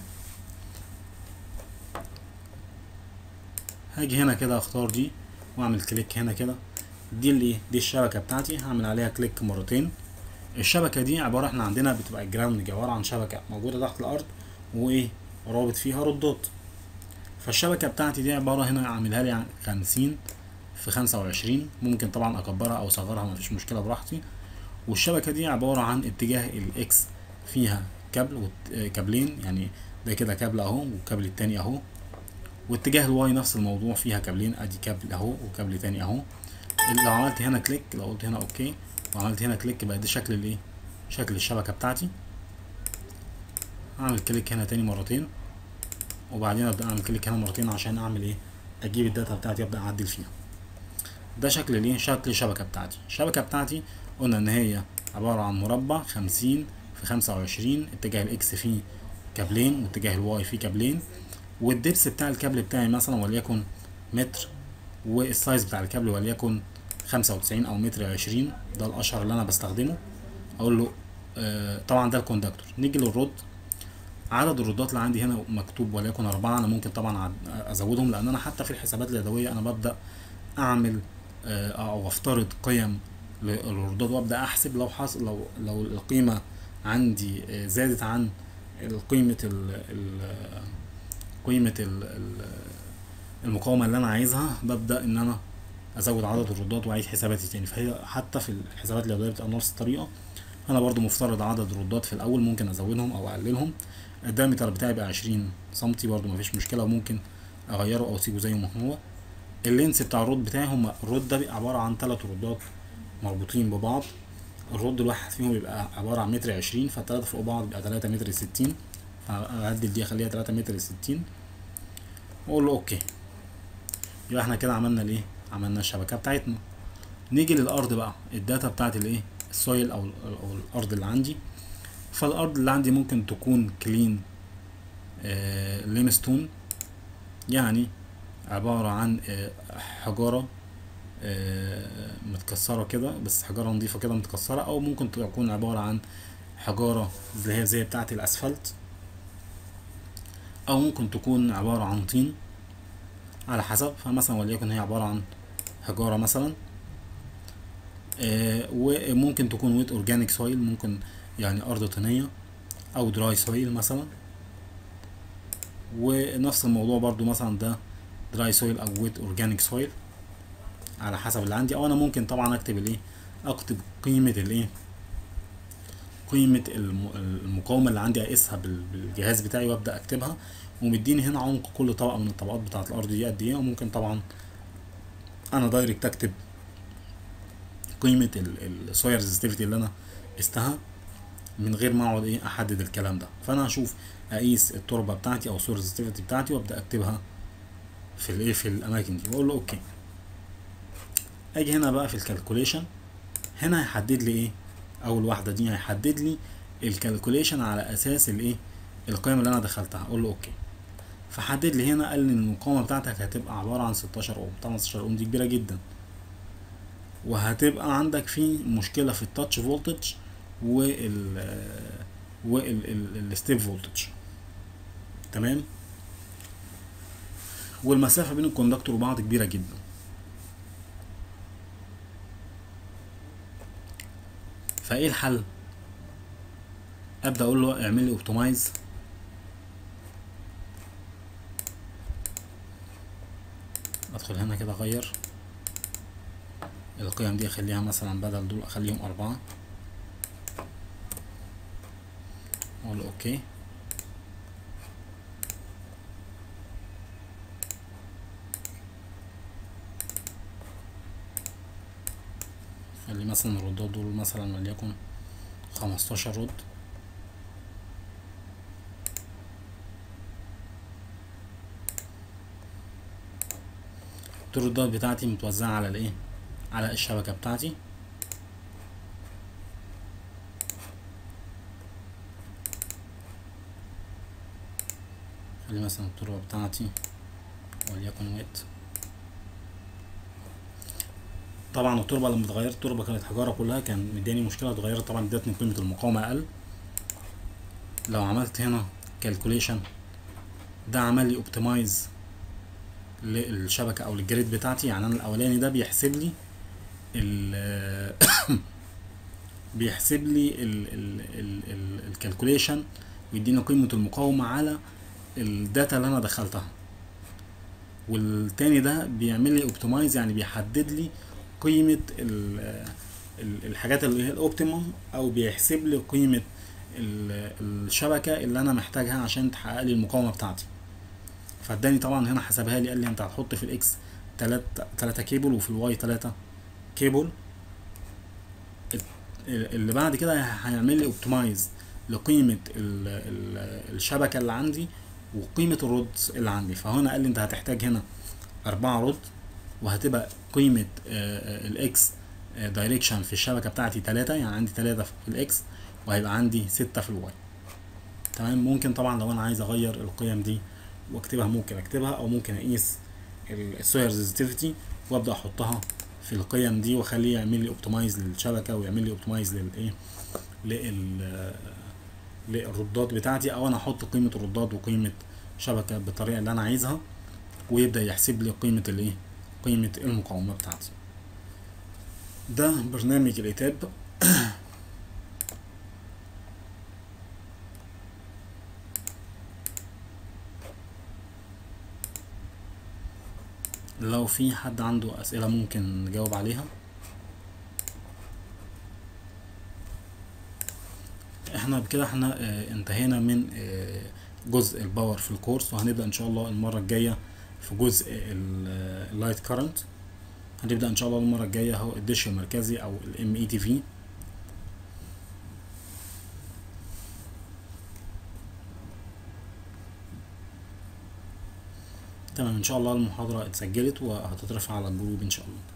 هاجي هنا كده اختار دي واعمل كليك هنا كده دي اللي دي الشبكه بتاعتي هعمل عليها كليك مرتين الشبكه دي عباره احنا عندنا بتبقى الجراوند عباره عن شبكه موجوده تحت الارض وايه رابط فيها ردات فالشبكه بتاعتي دي عباره هنا اعملها لي عن 50 في 25 ممكن طبعا اكبرها او اصغرها مفيش مشكله براحتي والشبكه دي عباره عن اتجاه الاكس فيها كابل وت- آه، كابلين يعني ده كده كابل اهو والكابل التاني اهو واتجاه الواي نفس الموضوع فيها كابلين ادي كابل اهو وكابل تاني اهو لو عملت هنا كليك لو قلت هنا اوكي وعملت هنا كليك بقى ده شكل الايه شكل الشبكه بتاعتي اعمل كليك هنا تاني مرتين وبعدين ابدا اعمل كليك هنا مرتين عشان اعمل ايه اجيب الداتا بتاعتي ابدا اعدل فيها ده شكل الايه شكل الشبكه بتاعتي الشبكه بتاعتي قلنا ان هي عباره عن مربع خمسين في خمسة وعشرين اتجاه الاكس فيه كابلين واتجاه الواي فيه كابلين والدبس بتاع الكابل بتاعي مثلا وليكن متر والسايز بتاع الكابل وليكن خمسة وتسعين او متر عشرين ده الاشهر اللي انا بستخدمه اقول له آه طبعا ده الكوندكتور نيجي للرد عدد الردات اللي عندي هنا مكتوب وليكن أربعة أنا ممكن طبعا عد- أزودهم لأن أنا حتى في الحسابات اليدوية أنا ببدأ أعمل آه، أو أفترض قيم للردود وابدا احسب لو حصل لو لو القيمه عندي آه، زادت عن قيمه ال ال قيمه ال ال المقاومه اللي انا عايزها ببدا ان انا ازود عدد الردات واعيد حساباتي تاني فهي حتى في الحسابات اليدويه بتبقى نفس الطريقه انا برضو مفترض عدد الردات في الاول ممكن ازودهم او اقللهم الدايمتر بتاعي بقى 20 سنتي برضو مفيش مشكله وممكن اغيره او اسيبه زي ما هو اللينس بتاع الرود بتاعي هما الرود ده بيبقى عباره عن ثلاث ردات مربوطين ببعض الرد الواحد فيهم بيبقى عبارة عن متر عشرين فالتلاتة فوق بعض بيبقى تلاتة متر ستين فأعدل دي أخليها تلاتة متر ستين وأقول له أوكي يبقى احنا كده عملنا الإيه؟ عملنا الشبكة بتاعتنا نيجي للأرض بقى الداتا بتاعت الإيه؟ السويل أو, أو الأرض اللي عندي فالأرض اللي عندي ممكن تكون كلين آه ليمستون يعني عبارة عن آه حجارة آه، متكسرة كده بس حجارة نظيفة كده متكسرة أو ممكن تكون عبارة عن حجارة اللي هي زي بتاعة الأسفلت أو ممكن تكون عبارة عن طين على حسب فمثلا وليكن هي عبارة عن حجارة مثلا آه، وممكن تكون ويت أورجانيك سويل ممكن يعني أرض طينية أو دراي سويل مثلا ونفس الموضوع برضو مثلا ده دراي سويل أو ويت أورجانيك سويل على حسب اللي عندي او انا ممكن طبعا اكتب الايه اكتب قيمة الايه قيمة الم- المقاومة اللي عندي اقيسها بال- بالجهاز بتاعي وابدا اكتبها ومديني هنا عمق كل طبقة من الطبقات بتاعة الارض دي قد ايه وممكن طبعا انا دايركت اكتب قيمة السويل ريزستيفيتي اللي انا قستها من غير ما اقعد ايه احدد الكلام ده فانا هشوف اقيس التربة بتاعتي او السويل ريزستيفيتي بتاعتي وابدا اكتبها في الايه في الاماكن دي واقول له اوكي اجي هنا بقى في الكالكوليشن هنا هيحدد لي ايه اول واحده دي هيحدد لي الكالكوليشن على اساس الايه القيم اللي انا دخلتها اقول له اوكي فحدد لي هنا قال لي ان المقاومه بتاعتك هتبقى عباره عن 16 اوم طبعا 16 اوم دي كبيره جدا وهتبقى عندك في مشكله في التاتش فولتج وال والستيب فولتج تمام والمسافه بين الكوندكتور وبعض كبيره جدا فايه الحل ابدا اقول له اعمل لي اوبتمايز ادخل هنا كده اغير القيم دي اخليها مثلا بدل دول اخليهم اربعة اقول له اوكي خلي مثلا الردات دول مثلا وليكن خمستاشر رد الردات بتاعتي متوزعة على الايه على الشبكة بتاعتي خلي مثلا التربة بتاعتي وليكن ويت طبعا التربه لما اتغيرت التربه كانت حجاره كلها كان مداني مشكله اتغيرت طبعا ادتني قيمه المقاومه اقل لو عملت هنا كالكوليشن ده عمل لي اوبتمايز للشبكه او للجريد بتاعتي يعني انا الاولاني ده بيحسب لي ال بيحسب لي الكالكوليشن ويديني قيمه المقاومه على الداتا اللي انا دخلتها والتاني ده بيعمل لي اوبتمايز يعني بيحدد لي قيمة ال- ال- الحاجات اللي هي الاوبتيموم او بيحسب لي قيمة ال- الشبكة اللي انا محتاجها عشان تحقق لي المقاومة بتاعتي فاداني طبعا هنا حسبها لي قال لي انت هتحط في الاكس تلات تلاتة كيبل وفي الواي تلاتة كيبل ال- اللي بعد كده هيعمل لي اوبتمايز لقيمة ال- ال- الشبكة اللي عندي وقيمة الرد اللي عندي فهنا قال لي انت هتحتاج هنا أربعة رد وهتبقى قيمة الاكس دايركشن في الشبكة بتاعتي تلاتة يعني عندي تلاتة في الاكس وهيبقى عندي ستة في الواي تمام ممكن طبعا لو انا عايز اغير القيم دي واكتبها ممكن اكتبها او ممكن اقيس السوير ريزستيفيتي وابدا احطها في القيم دي واخليه يعمل لي اوبتمايز للشبكه ويعمل لي اوبتمايز للايه لل للردات بتاعتي او انا احط قيمه الردات وقيمه شبكه بالطريقه اللي انا عايزها ويبدا يحسب لي قيمه الايه قيمه المقاومه بتاعتي ده برنامج الايتاب لو في حد عنده اسئله ممكن نجاوب عليها احنا بكده احنا اه انتهينا من اه جزء الباور في الكورس وهنبدا ان شاء الله المره الجايه في جزء اللايت كارنت هنبدا ان شاء الله المره الجايه هو الدش المركزي او الام اي تي في تمام ان شاء الله المحاضره اتسجلت وهتترفع على الجروب ان شاء الله